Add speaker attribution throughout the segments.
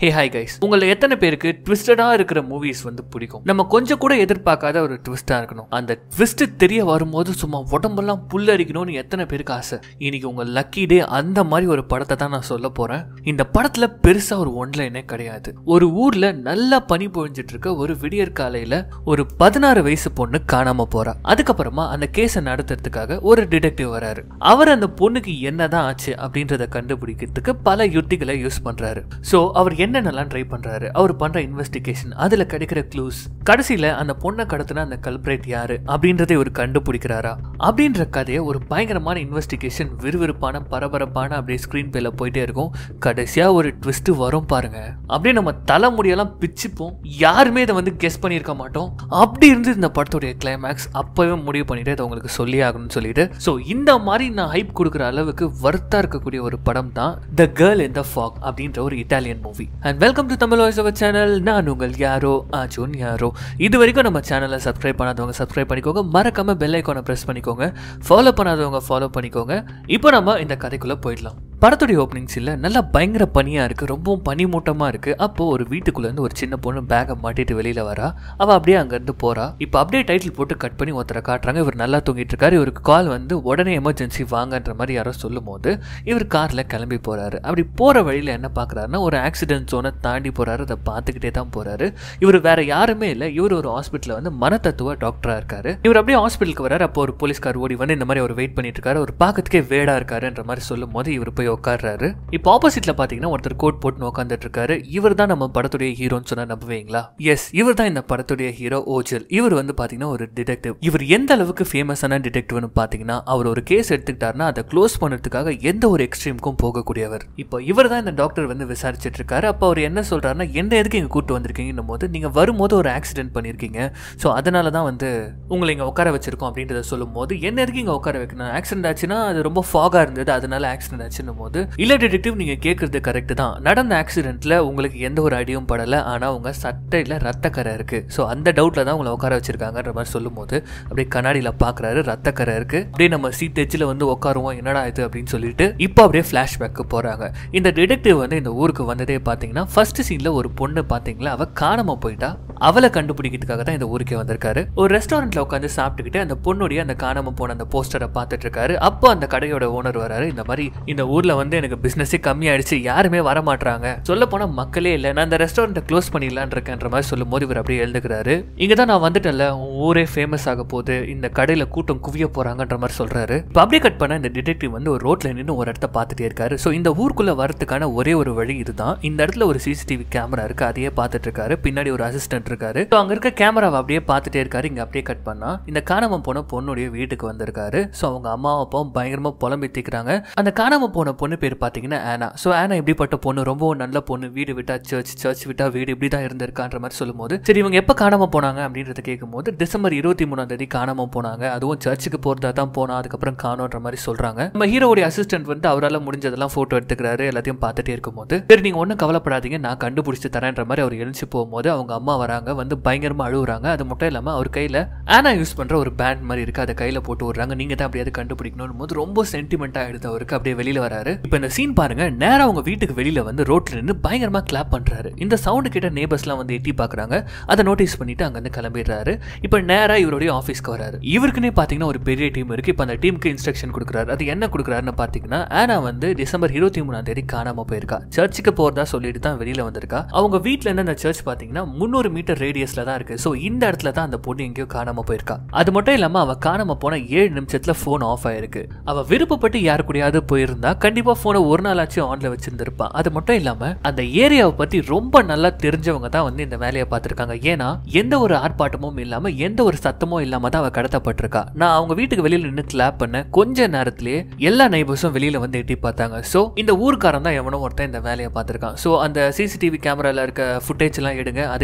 Speaker 1: hey hi guys உங்களை எத்தனை பேருக்கு ட்விஸ்டடா இருக்கிற மூவிஸ் வந்து பிடிக்கும் நம்ம கொஞ்சம் கூட எதிர்பார்க்காத ஒரு ட்விஸ்டா இருக்கணும் அந்த ட்விஸ்ட் தெரிய வரும்போது சும்மா உடம்பெல்லாம் புல்லரிக்கணும்னு எத்தனை பேருக்கு ஆசை இன்னைக்கு உங்க லக்கி டே அந்த மாதிரி ஒரு படத்தை தான் நான் சொல்ல போறேன் இந்த படத்துல பெருசா ஒரு ஒன்லைனே கிடையாது ஒரு ஊர்ல நல்லா பனி பொழிஞ்சிட்டு இருக்க ஒரு விடியற் காலையில ஒரு பதினாறு வயசு பொண்ணு காணாம போறா அதுக்கப்புறமா அந்த கேஸை நடத்துறதுக்காக ஒரு டிடெக்டிவ் வராரு அவர் அந்த பொண்ணுக்கு என்னதான் ஆச்சு அப்படின்றத கண்டுபிடிக்கிறதுக்கு பல யுத்திகளை யூஸ் பண்றாரு சோ அவர் என்னென்னலாம் ட்ரை பண்றாரு அவர் பண்ற இன்வெஸ்டிகேஷன் அதுல கிடைக்கிற க்ளூஸ் கடைசியில அந்த பொண்ணை கடத்தின அந்த கல்பரேட் யாரு அப்படின்றதை இவர் கண்டுபிடிக்கிறாரா அப்படின்ற கதையை ஒரு பயங்கரமான இன்வெஸ்டிகேஷன் விறுவிறுப்பான பரபரப்பான அப்படியே ஸ்கிரீன் பேல போயிட்டே இருக்கும் கடைசியா ஒரு ட்விஸ்ட் வரும் பாருங்க அப்படியே நம்ம தலைமுடியெல்லாம் பிச்சுப்போம் யாருமே இதை வந்து கெஸ் பண்ணியிருக்க மாட்டோம் அப்படி இருந்து இந்த படத்துடைய கிளைமேக்ஸ் அப்பவே முடிவு பண்ணிட்டு அதை உங்களுக்கு சொல்லி ஆகணும்னு சொல்லிட்டு ஸோ இந்த மாதிரி நான் ஹைப் கொடுக்குற அளவுக்கு வர்த்தா இருக்கக்கூடிய ஒரு படம் தான் the girl in the fog அப்படின்ற ஒரு Italian movie and welcome to Tamil voice over channel நான் உங்கள் யாரோ ஆஜோன் யாரோ இது வரைக்கும் நம்ம சேனலை சப்ஸ்கிரைப் பண்ணாதவங்க சப்ஸ்கிரைப் பண்ணிக்கோங்க மறக்காம பெல் ஐக்கானை ப்ரெஸ் பண்ணிக்கோங்க ஃபாலோ பண்ணாதவங்க ஃபாலோ பண்ணிக்கோங்க இப்போ நம்ம இந்த கதைக்குள்ள போயிடலாம் படத்துடைய ஓப்பனிங்ஸ் இல்லை நல்லா பயங்கர பனியாக இருக்குது ரொம்பவும் பனிமூட்டமாக இருக்குது அப்போது ஒரு வீட்டுக்குள்ளேருந்து ஒரு சின்ன பொண்ணு பேக்கை மாட்டிட்டு வெளியில் வரா அவள் அப்படியே அங்கேருந்து போகிறா இப்போ அப்படியே டைட்டில் போட்டு கட் பண்ணி ஒருத்தரை காட்டுறாங்க இவர் நல்லா தூங்கிட்டு இருக்காரு இவருக்கு கால் வந்து உடனே எமர்ஜென்சி வாங்கன்ற மாதிரி யாரோ சொல்லும் போது இவர் காரில் கிளம்பி போகிறாரு அப்படி போகிற வழியில் என்ன பார்க்குறாருன்னா ஒரு ஆக்சிடென்ட் ஜோனை தாண்டி போகிறாரு அதை பார்த்துக்கிட்டே தான் போகிறாரு இவர் வேற யாருமே இல்லை இவர் ஒரு ஹாஸ்பிட்டலில் வந்து மனத்தத்துவ டாக்டராக இருக்காரு இவர் அப்படியே ஹாஸ்பிட்டலுக்கு வராரு அப்போ ஒரு போலீஸ்கார் ஓடி வந்து இந்த மாதிரி அவர் வெயிட் பண்ணிட்டு இருக்காரு அவர் பார்க்கறதுக்கே வேடா இருக்காருன்ற மாதிரி சொல்லும் போது இவர் போய் உட்கார்றாரு இப்போ ஆப்போசிட்ல பாத்தீங்கன்னா ஒருத்தர் கோட் போட்டு உட்காந்துட்டு இருக்காரு இவர் தான் நம்ம படத்துடைய ஹீரோன்னு சொன்னா நம்புவீங்களா எஸ் இவர் தான் இந்த படத்துடைய ஹீரோ ஓஜல் இவர் வந்து பாத்தீங்கன்னா ஒரு டிடெக்டிவ் இவர் எந்த அளவுக்கு ஃபேமஸான டிடெக்டிவ்னு பாத்தீங்கன்னா அவர் ஒரு கேஸ் எடுத்துக்கிட்டாருன்னா அதை க்ளோஸ் பண்ணுறதுக்காக எந்த ஒரு எக்ஸ்ட்ரீமுக்கும் போகக்கூடியவர் இப்போ இவர் தான் இந்த டாக்டர் வந்து விசாரிச்சுட்டு இருக்காரு அப்போ அவர் என்ன சொல்றாருன்னா என்ன எதுக்கு இங்க கூட்டு வந்திருக்கீங்கன்னும் போது நீங்க வரும்போது ஒரு ஆக்சிடென்ட் பண்ணியிருக்கீங்க ஸோ அதனால தான் வந்து உங்களை இங்க உட்கார வச்சிருக்கோம் அப்படின்றத சொல்லும் போது என்ன எதுக்கு இங்க உட்கார வைக்கணும் ஆக்சிடென்ட் ஆச்சுன்னா அது ரொம்ப ஃபாகா இருந்தது அதனால ஆக்சிடென்ட் ஆச்சுன்னும் போது இல்ல டிடெக்டிவ் நீங்க கேட்கறது கரெக்ட் தான் நடந்த ஆக்சிடென்ட்ல உங்களுக்கு எந்த ஒரு அடியும் படல ஆனா உங்க சட்டையில ரத்தக்கரை இருக்கு ஸோ அந்த டவுட்ல தான் உங்களை உட்கார வச்சிருக்காங்கன்ற மாதிரி சொல்லும் போது அப்படியே கண்ணாடியில பாக்குறாரு ரத்தக்கரை இருக்கு அப்படியே நம்ம சீட் எச்சில் வந்து உட்காருவோம் என்னடா இது அப்படின்னு சொல்லிட்டு இப்போ அப்படியே ஃபிளாஷ்பேக்கு போறாங்க இந்த டிடெக்டிவ் வந்து இந்த ஊருக்கு வந்ததே பாத்தீங்கன்னா ஃபர்ஸ்ட் சீன்ல ஒரு பொண்ணு பாத்தீங்களா அவ காணாம போயிட்டா அவளை கண்டுபிடிக்கிறதுக்காக தான் இந்த ஊருக்கே வந்திருக்காரு ஒரு ரெஸ்டாரண்ட்ல உட்காந்து சாப்பிட்டுக்கிட்டு அந்த பொண்ணுடைய அந்த காணாம போன அந்த போஸ்டரை பார்த்துட்டு இருக்காரு அப்போ அந்த கடையோட ஓனர் வராரு இந்த மாதிரி இந்த ஊர்ல வந்து எனக்கு பிசினஸே கம்மியாயிடுச்சு யாருமே வர மாட்டாங்க சொல்ல போனா மக்களே இல்லை நான் அந்த ரெஸ்டாரண்ட்டை க்ளோஸ் பண்ணிடலான் இருக்கேன்ற மாதிரி சொல்லும் போது இவர் அப்படியே எழுதுக்கிறாரு இங்க தான் நான் வந்துட்டேன்ல உன் ஊரே ஃபேமஸ் ஆக போகுது இந்த கடையில கூட்டம் குவிய போறாங்கன்ற மாதிரி சொல்றாரு இப்போ அப்படியே கட் பண்ண இந்த டிடெக்டிவ் வந்து ஒரு ரோட்ல நின்று ஒரு இடத்த பார்த்துட்டே இருக்காரு ஸோ இந்த ஊருக்குள்ள வரதுக்கான ஒரே ஒரு வழி இதுதான் இந்த இடத்துல ஒரு சிசிடிவி கேமரா இருக்கு அதையே பார்த்துட்டு இருக்காரு பின்னாடி ஒரு அசிஸ்டன்ட் இருக்காரு ஸோ அங்க இருக்க கேமராவை அப்படியே பார்த்துட்டே இருக்காரு இங்க அப்படியே கட் பண்ணா இந்த காணாம போன பொண்ணுடைய வீட்டுக்கு வந்திருக்காரு ஸோ அவங்க அம்மா அப்பாவும் பயங்கரமா புலம்பி திக்கிறாங்க அந்த காணாம போன பொண்ணு பேர் பார்த்தீங்கன்னா ஆனா ஸோ ஆனா இப்படிப்பட்ட பொண்ணு ரொம்பவும் நல்ல பொண்ணு வீடு விட்டா சர்ச் சர்ச் விட்டா வீடு இப்படி தான் இருந்திருக்கான்ற மாதிரி சொல்லும்போது சரி இவங்க எப்போ காணாம போனாங்க அப்படின்றத கேட்கும்போது டிசம்பர் இருபத்தி மூணாம் தேதி காணாம போனாங்க அதுவும் சர்ச்சுக்கு போறதா தான் போனா அதுக்கப்புறம் காணோன்ற மாதிரி சொல்றாங்க நம்ம ஹீரோடைய அசிஸ்டன்ட் வந்து அவரால் முடிஞ்சதெல்லாம் போட்டோ எடுத்துக்கிறாரு எல்லாத்தையும் பார்த்துட்டே இருக்கும்போது சரி நீங்க ஒன்றும் கவலைப்படாதீங்க நான் கண்டுபிடிச்சு தரேன்ற மாதிரி அவர் எழுந்து போகும்போது அவங்க அம்மா வராங்க வந்து பயங்கரமா அழுகுறாங்க அது மட்டும் இல்லாம அவர் கையில ஆனா யூஸ் பண்ற ஒரு பேண்ட் மாதிரி இருக்கு அதை கையில போட்டு விடுறாங்க நீங்க தான் அப்படியாவது கண்டுபிடிக்கணும் போது ரொம்ப சென்டிமெண்ட் ஆயிடுது அவருக்கு அப்படியே வெளியில வராரு இப்போ இந்த சீன் பாருங்க நேரா அவங்க வீட்டுக்கு வெளியில வந்து ரோட்ல நின்று பயங்கரமா கிளாப் பண்றாரு இந்த சவுண்டு கிட்ட நேபர்ஸ்லாம் வந்து எட்டி பாக்குறாங்க அதை நோட்டீஸ் பண்ணிட்டு அங்க இருந்து கிளம்பிடுறாரு இப்போ நேரா இவருடைய ஆஃபீஸ்க்கு வராரு இவருக்குன்னே பாத்தீங்கன்னா ஒரு பெரிய டீம் இருக்கு இப்போ அந்த டீமுக்கு இன்ஸ்ட்ரக்ஷன் கொடுக்குறாரு அது என்ன கொடுக்குறாருன்னு பாத்தீங்கன்னா ஆனா வந்து டிசம்பர் இருபத்தி மூணாம் தேதி காணாம போயிருக்கா சர்ச்சுக்கு போறதா சொல்லிட்டு தான் வெளியில வந்திருக்கா அவங்க வீட்ல இருந்து அந்த சர்ச் பாத்தீங்கன்னா முந்நூறு மீட்டர் ரேடியஸ்ல தான் இருக்கு ஸோ இந்த இடத்துல தான் அந்த பொண்ணு எங்கேயோ காணாம போயிருக்கா அது மட்டும் இல்லாம அவ காணாம போன ஏழு நிமிஷத்துல போன் ஆஃப் ஆயிருக்கு அவ விருப்பப்பட்டு யாரு கூடயாவது போயிருந்தா கண்டிப்பா போனை ஒரு நாளாச்சும் ஆன்ல வச்சிருந்திருப்பா அது மட்டும் இல்லாம அந்த ஏரியாவை பத்தி ரொம்ப நல்லா தெரிஞ்சவங்க தான் வந்து இந்த வேலையை பார்த்திருக்காங்க ஏன்னா எந்த ஒரு ஆர்ப்பாட்டமும் இல்லாம எந்த ஒரு சத்தமும் இல்லாம தான் அவ கடத்தப்பட்டிருக்கா நான் அவங்க வீட்டுக்கு வெளியில நின்று கிளாப் பண்ண கொஞ்ச நேரத்திலேயே எல்லா நைபர்ஸும் வெளியில வந்து எட்டி பார்த்தாங்க ஸோ இந்த ஊர்க்காரன் தான் எவனோ ஒருத்தன் இந்த வேலையை பார்த்திருக்கான் ஸோ அந்த சிசிடிவி கேமரால இருக்க ஃபுட்டேஜ் எல்லாம் எடுங்க அதுக்கப்புறமா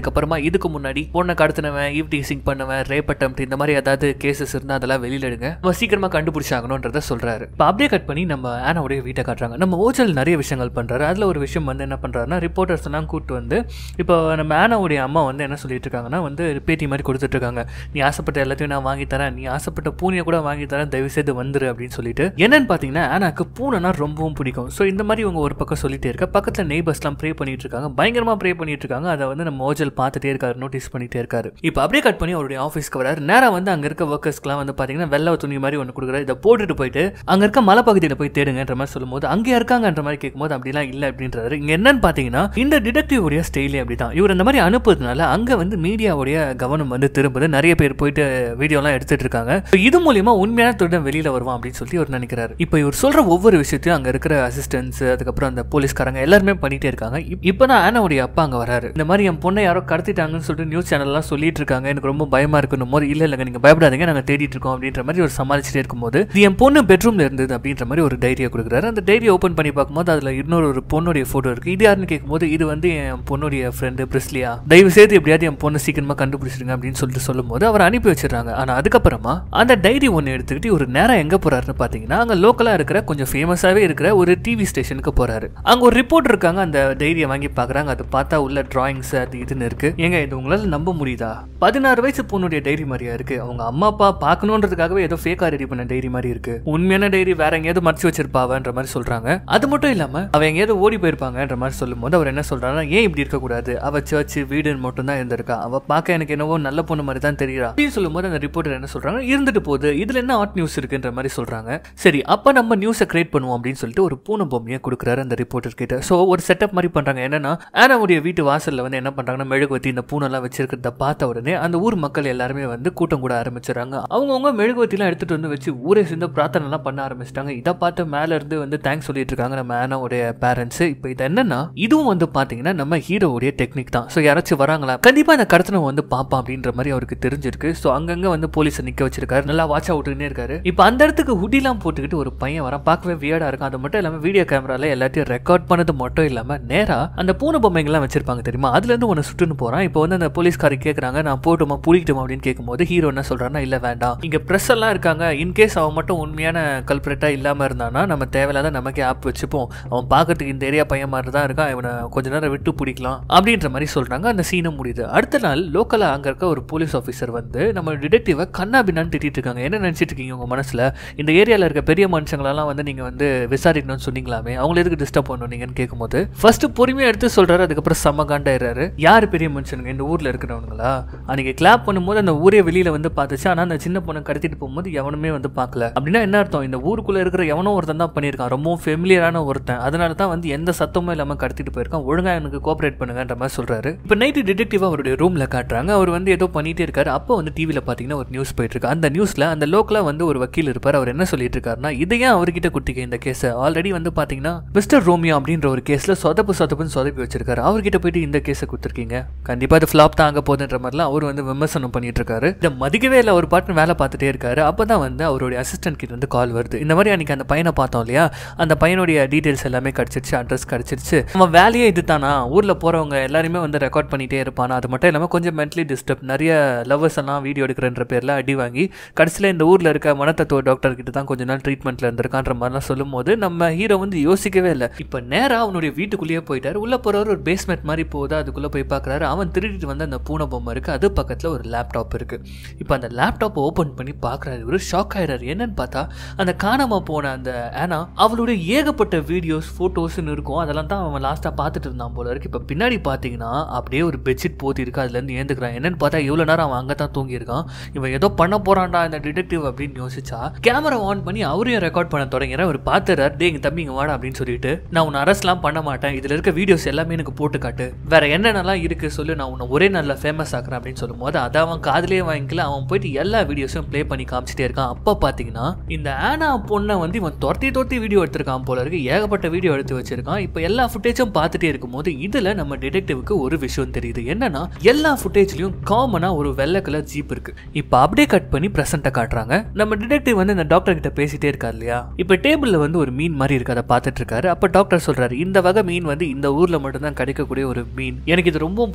Speaker 1: இதுக்கு முன்னாடி பொண்ணை கடத்தினவன் ஈவ் டீசிங் பண்ணவன் ரேப் அட்டம் இந்த மாதிரி ஏதாவது கேசஸ் இருந்தா அதெல்லாம் வெளியில எடுங்க நம்ம சீக்கிரமா கண்டுபிடிச்சாகணுன்றத சொல்றாரு இப்போ அப்படியே கட் பண்ணி நம்ம ஆனாவுடைய வீட்டை காட்டுறாங்க நம்ம ஓஜல் நிறைய விஷயங்கள் பண்றாரு அதுல ஒரு விஷயம் வந்து என்ன பண்றாருன்னா ரிப்போர்ட்டர்ஸ் எல்லாம் கூப்பிட்டு வந்து இப்போ நம்ம ஆனாவுடைய அம்மா வந்து என்ன சொல்லிட்டு இருக்காங்கன்னா வந்து பேட்டி மாதிரி கொடுத்துட்டு இருக்காங்க நீ ஆசைப்பட்ட எல்லாத்தையும் நான் வாங்கி தரேன் நீ ஆசைப்பட்ட பூனையை கூட வாங்கி தரேன் தயவு செய்து வந்துரு அப்படின்னு சொல்லிட்டு என்னன்னு பார்த்தீங்கன்னா ஆனாக்கு பூனைனா ரொம்பவும் பிடிக்கும் ஸோ இந்த மாதிரி இவங்க ஒரு பக்கம் சொல்லிட்டே இருக்க பக்கத்தில் நெய்பர்ஸ்லாம் ப்ரே பண்ணிட்டு இருக்காங்க பயங்கரமா ப்ரே பண்ணிட்டு இருக்காங்க அதை வந்து நம்ம ஓஜல் பார்த்துட்டே இருக்காரு நோட்டீஸ் பண்ணிட்டே இருக்காரு இப்போ அப்படியே கட் பண்ணி அவருடைய ஆஃபீஸ்க்கு வராரு நேராக வந்து அங்கே இருக்க ஒர்க்கர்ஸ்க்குலாம் வந்து பார்த்தீங்கன்னா வெள்ளை துணி மாதிரி ஒன்று கொடுக்குறாரு இதை போட்டுட்டு போயிட்டு அங்கே இருக்க மலைப்பகுதியில் போய் தேடுங்கன்ற மாதிரி சொல்லும்போது அங்கே இருக்காங்கன்ற மாதிரி கேட்கும்போது அப்படிலாம் இல்லை அப்படின்றாரு இங்கே என்னன்னு பார்த்தீங்கன்னா இந்த டிடெக்டிவ் உடைய ஸ்டைலே அப்படி தான் இவர் இந்த மாதிரி அனுப்புறதுனால அங்கே வந்து மீடியாவுடைய கவனம் வந்து திரும்புது நிறைய பேர் போயிட்டு வீடியோலாம் எடுத்துட்டு இருக்காங்க So இது மூலியமா உண்மையான திருடன் வெளியில வருவான் அப்படின்னு சொல்லி இவர் நினைக்கிறாரு இப்போ இவர் சொல்ற ஒவ்வொரு விஷயத்தையும் அங்க இருக்கிற அசிஸ்டன்ஸ் அதுக்கப்புறம் அந்த போலீஸ்காரங்க எல்லாருமே பண்ணிட்டே இருக்காங்க இப்- இப்பதான் ஆனாவுடைய அப்பா அங்க வராரு இந்த மாதிரி என் பொண்ணை யாரோ கடத்திட்டாங்கன்னு சொல்லிட்டு நியூஸ் சேனல்லாம் சொல்லிட்டு இருக்காங்க எனக்கு ரொம்ப பயமா இருக்கணும் போது இல்ல இல்லைங்க நீங்க பயப்படாதீங்க நாங்க தேடிட்டு இருக்கோம் அப்படின்ற மாதிரி ஒரு சமாளிச்சுட்டே இருக்கும்போது இது என் பொண்ணு பெட்ரூம்ல இருந்தது அப்படின்ற மாதிரி ஒரு டைரியை கொடுக்குறாரு அந்த டைரியை ஓப்பன் பண்ணி பார்க்கும்போது அதுல இன்னொரு ஒரு பொண்ணுடைய போட்டோ இருக்கு இது யாருன்னு கேட்கும்போது இது வந்து என் பொண்ணுடைய ஃப்ரெண்டு பிரிஸ்லியா தயவு செய்து எப்படியாவது என் பொண்ணை சீக்கிரமா கண்டுபிடிச்சிருங்க அப்படின்னு சொல்லிட்டு சொல்லும்போது அவர் அனுப்பி வச்சிடுறாங்க ஆனா அதுக்கப்புறமா அந்த டைரி ஒன்று எடுத்துக்கிட்டு ஒரு நேரம் எங்க போறாருன்னு பாத்தீங்கன்னா அங்க லோக்கலா இருக்கிற கொஞ்சம் ஃபேமஸாவே இருக்கிற ஒரு டிவி ஸ்டேஷனுக்கு போறாரு அங்க ஒரு ரிப்போர்ட் இருக்காங்க அந்த டைரியை வாங்கி பாக்குறாங்க அது பார்த்தா உள்ள டிராயிங்ஸ் அது இதுன்னு இருக்கு ஏங்க இது உங்களால நம்ப முடியுதா பதினாறு வயசு பொண்ணுடைய டைரி மாதிரியா இருக்கு அவங்க அம்மா அப்பா பார்க்கணுன்றதுக்காகவே ஏதோ ஃபேக்கா ரெடி பண்ண டைரி மாதிரி இருக்கு உண்மையான டைரி வேற எங்கேயாவது மறைச்சு வச்சிருப்பாவன்ற மாதிரி சொல்றாங்க அது மட்டும் இல்லாம அவ எங்கேயாவது ஓடி போயிருப்பாங்கன்ற மாதிரி சொல்லும்போது அவர் என்ன சொல்றாருன்னா ஏன் இப்படி இருக்க கூடாது அவ சர்ச் வீடுன்னு மட்டும் தான் இருந்திருக்கா அவ பார்க்க எனக்கு என்னவோ நல்ல பொண்ணு மாதிரி தான் தெரியுறா அப்படின்னு சொல்லும்போது அந்த ரிப்போர்ட்டர் என்ன சொல்றாங்க இருந்துட்டு போகுது இதுல என்ன ஆட் நியூஸ் இருக்குன்ற மாதிரி சொல்றாங்க சரி அப்ப நம்ம நியூஸை கிரியேட் பண்ணுவோம் அப்படின்னு சொல்லிட்டு ஒரு பூனை பொம்மையை கொடுக்குறாரு அந்த ரிப்போர்ட்டர் கிட்ட ஸோ ஒரு செட்டப் மாதிரி பண்றாங்க என்னன்னா ஆனாவுடைய வீட்டு வாசல்ல வந்து என்ன பண்றாங்கன்னா மெழுகுவத்தி இந்த பூனெல்லாம் வச்சிருக்கிறத பார்த்த உடனே அந்த ஊர் மக்கள் எல்லாருமே வந்து கூட்டம் கூட ஆரம்பிச்சிடறாங்க அவங்கவுங்க மெழுகுவத்திலாம் எடுத்துட்டு வந்து வச்சு ஊரே சேர்ந்து பிரார்த்தனை எல்லாம் பண்ண ஆரம்பிச்சிட்டாங்க இதை பார்த்து மேல இருந்து வந்து தேங்க்ஸ் சொல்லிட்டு இருக்காங்க நம்ம ஆனாவுடைய பேரண்ட்ஸ் இப்போ இது என்னன்னா இதுவும் வந்து பாத்தீங்கன்னா நம்ம ஹீரோவுடைய டெக்னிக் தான் ஸோ யாராச்சும் வராங்களா கண்டிப்பா இந்த கடத்தனை வந்து பார்ப்பான் அப்படின்ற மாதிரி அவருக்கு தெரிஞ்சிருக்கு ஸோ அங்கங்க வந்து போலீஸை நிக்க வச்சிருக்காரு நல்லா வாட்ச் அவுட்டுன்னே இருக்காரு இப்போ அந்த இடத்துக்கு ஹுடிலாம் போட்டுக்கிட்டு ஒரு பையன் வரான் பார்க்கவே வியர்டா இருக்கும் அது மட்டும் இல்லாம வீடியோ கேமரால எல்லாத்தையும் ரெக்கார்ட் பண்ணது மட்டும் இல்லாம நேரா அந்த பூனை பொம்மைங்கள்லாம் வச்சிருப்பாங்க தெரியுமா அதுல இருந்து ஒன்று சுட்டுன்னு போறான் இப்போ வந்து அந்த போலீஸ்காரி கேட்குறாங்க நான் போட்டுமா புடிக்கட்டுமா அப்படின்னு கேட்கும்போது ஹீரோ என்ன சொல்றாருன்னா இல்ல வேண்டாம் இங்க ப்ரெஸ் எல்லாம் இருக்காங்க இன்கேஸ் அவன் மட்டும் உண்மையான கல்பரேட்டா இல்லாம இருந்தானா நம்ம தேவையில்லாத நமக்கே ஆப் வச்சுப்போம் அவன் பார்க்கறதுக்கு இந்த ஏரியா பையன் மாதிரி தான் இருக்கான் இவனை கொஞ்ச நேரம் விட்டு பிடிக்கலாம் அப்படின்ற மாதிரி சொல்றாங்க அந்த சீனை முடியுது அடுத்த நாள் லோக்கலா அங்க இருக்க ஒரு போலீஸ் ஆஃபீஸர் வந்து நம்ம டிடெக்டிவை கண்ணா பின்னான்னு திட்டிட்டு இருக்காங்க என்ன நினைச்சிட்டு இருக்கீங்க உங்க மனசுல இந்த ஏரியால இருக்க பெரிய மனுஷங்களெல்லாம் வந்து நீங்க வந்து விசாரிக்கணும்னு சொன்னீங்களாமே அவங்கள எதுக்கு டிஸ்டர்ப் பண்ணணும் நீங்கன்னு கேட்கும்போது ஃபர்ஸ்ட் பொறுமையா எடுத்து சொல்றாரு அதுக்கப்புறம் செம்ம காண்டாயிடுறாரு யார் பெரிய மனுஷனுங்க இந்த ஊர்ல இருக்கிறவனுங்களா அன்னைக்கு கிளாப் பண்ணும்போது அந்த ஊரே வெளியில வந்து பார்த்துச்சு ஆனா அந்த சின்ன பொண்ணை கடத்திட்டு போகும்போது எவனுமே வந்து பார்க்கல அப்படின்னா என்ன அர்த்தம் இந்த ஊருக்குள்ள இருக்கிற எவனோ ஒருத்தன் தான் பண்ணியிருக்கான் ரொம்பவும் ஃபெமிலியரான ஒருத்தன் அதனால தான் வந்து எந்த சத்தமும் இல்லாம கடத்திட்டு போயிருக்கான் ஒழுங்கா எனக்கு கோஆபரேட் பண்ணுங்கன்ற மாதிரி சொல்றாரு இப்போ நைட்டு டிடெக்டிவ் அவருடைய ரூம்ல காட்டுறாங்க அவர் வந்து ஏதோ பண்ணிட்டே இருக்காரு அப்போ வந்து டிவில பாத்தீங்கன்னா ஒரு நியூஸ் போயிட்டு இருக்கு அந்த நியூஸ்ல அந்த லோக்கலா வந்து ஒரு வக்கீல் இருப்பார் அவர் என்ன சொல்லிட்டு இருக்காருன்னா இதையே அவர்கிட்ட குட்டிக்க இந்த கேஸ் ஆல்ரெடி வந்து பாத்தீங்கன்னா மிஸ்டர் ரோமியோ அப்படின்ற ஒரு கேஸ்ல சொதப்பு சொதப்புன்னு சொதப்பி வச்சிருக்காரு அவர்கிட்ட போயிட்டு இந்த கேஸை கொடுத்துருக்கீங்க கண்டிப்பா அது ஃபிளாப் தான் ஆக போகுதுன்ற மாதிரிலாம் அவர் வந்து விமர்சனம் பண்ணிட்டு இருக்காரு இதை மதிக்கவே இல்லை ஒரு பாட்டு வேலை பார்த்துட்டே இருக்காரு அப்பதான் வந்து அவருடைய அசிஸ்டன்ட் கிட்ட இருந்து கால் வருது இந்த மாதிரி அன்னைக்கு அந்த பையனை பார்த்தோம் இல்லையா அந்த பையனுடைய டீடைல்ஸ் எல்லாமே கிடைச்சிருச்சு அட்ரஸ் கிடைச்சிருச்சு அவன் வேலையே இதுதானா ஊர்ல போறவங்க எல்லாருமே வந்து ரெக்கார்ட் பண்ணிட்டே இருப்பானா அது மட்டும் இல்லாம கொஞ்சம் மென்டலி டிஸ்டர்ப் நிறைய லவ்வர்ஸ் எல்லாம் வீடியோ எடுக்கிறன்ற பேர்ல அடி வாங்கி கடைசியில் இந்த ஊர்ல இருக்க மனத்தத்துவ டாக்டர் கிட்ட தான் கொஞ்ச நாள் ட்ரீட்மெண்ட்ல இருந்திருக்கான்ற மாதிரிலாம் சொல்லும்போது நம்ம ஹீரோ வந்து யோசிக்கவே இல்லை இப்போ நேரா அவனுடைய வீட்டுக்குள்ளேயே போயிட்டாரு உள்ள போறவர் ஒரு பேஸ்மெண்ட் மாதிரி போகுது அதுக்குள்ள போய் பார்க்கறாரு அவன் திருடிட்டு வந்து அந்த பூனை பொம்மை இருக்கு அது பக்கத்துல ஒரு லேப்டாப் இருக்கு இப்போ அந்த லேப்டாப் ஓபன் பண்ணி பார்க்கறாரு இவரு ஷாக் ஆயிடுறாரு என்னன்னு பார்த்தா அந்த காணாம போன அந்த ஆனா அவளுடைய ஏகப்பட்ட வீடியோஸ் ஃபோட்டோஸ்னு இருக்கும் அதெல்லாம் தான் அவன் லாஸ்ட்டாக பார்த்துட்டு இருந்தான் போல இருக்கு இப்போ பின்னாடி பார்த்தீங்கன்னா அப்படியே ஒரு பெட்ஷீட் போத்தி இருக்கு அதுலேருந்து ஏந்துக்கிறான் என்னன்னு பார்த்தா இவ்வளோ நேரம் அவன் அங்கே தான் தூங்கியிருக்கான் இவன் ஏதோ பண்ண போறான்டா இந்த டிடெக்டிவ் அப்படின்னு யோசிச்சா கேமரா ஆன் பண்ணி அவரையும் ரெக்கார்ட் பண்ண தொடங்கிறேன் அவர் பார்த்துறாரு டே எங்க தம்பி இங்க வாடா அப்படின்னு சொல்லிட்டு நான் உன்னை அரெஸ்ட்லாம் பண்ண மாட்டேன் இதுல இருக்க வீடியோஸ் எல்லாமே எனக்கு போட்டு காட்டு வேற என்னென்னலாம் இருக்கு சொல்லு நான் உன்னை ஒரே நல்ல ஃபேமஸ் ஆக்குறேன் அப்படின்னு சொல்லும்போது அதை அவன் காதுலயே வாங்கிக்கல அவன் போயிட்டு எல்லா வீடியோஸும் ப்ளே பண்ணி காமிச்சிட்டே இருக்கான் அப்போ பார்த்தீங்கன்னா இந்த ஆனா பொண்ணை வந்து இவன் துரத்தி துரத்தி வீடியோ எடுத்திருக்கான் போல இருக்கு ஏகப்பட்ட வீடியோ எடுத்து வச்சிருக்கான் இப்போ எல்லா ஃபுட்டேஜும் பார்த்துட்டே இருக்கும்போது இதுல நம்ம டிடெக்டிவ்க்கு ஒரு விஷயம் தெரியுது என்னன்னா எல்லா ஃபுட்டேஜ்லயும் காமனா ஒரு வெள்ளை கலர் ஜீப் இருக்கு இப்போ அப்படியே கட் பண்ணி ப்ரெசென்ட்டை காட்டுறாங்க நம்ம டிடெக்டிவ் வந்து இந்த டாக்டர் கிட்ட பேசிட்டே இருக்கார் இல்லையா இப்போ டேபிள்ல வந்து ஒரு மீன் மாதிரி இருக்கு அதை பார்த்துட்டு இருக்காரு அப்போ டாக்டர் சொல்றாரு இந்த வகை மீன் வந்து இந்த ஊர்ல மட்டும்தான் கிடைக்கக்கூடிய ஒரு மீன் எனக்கு இது ரொம்ப பிடிக்கும் அப்படின்னு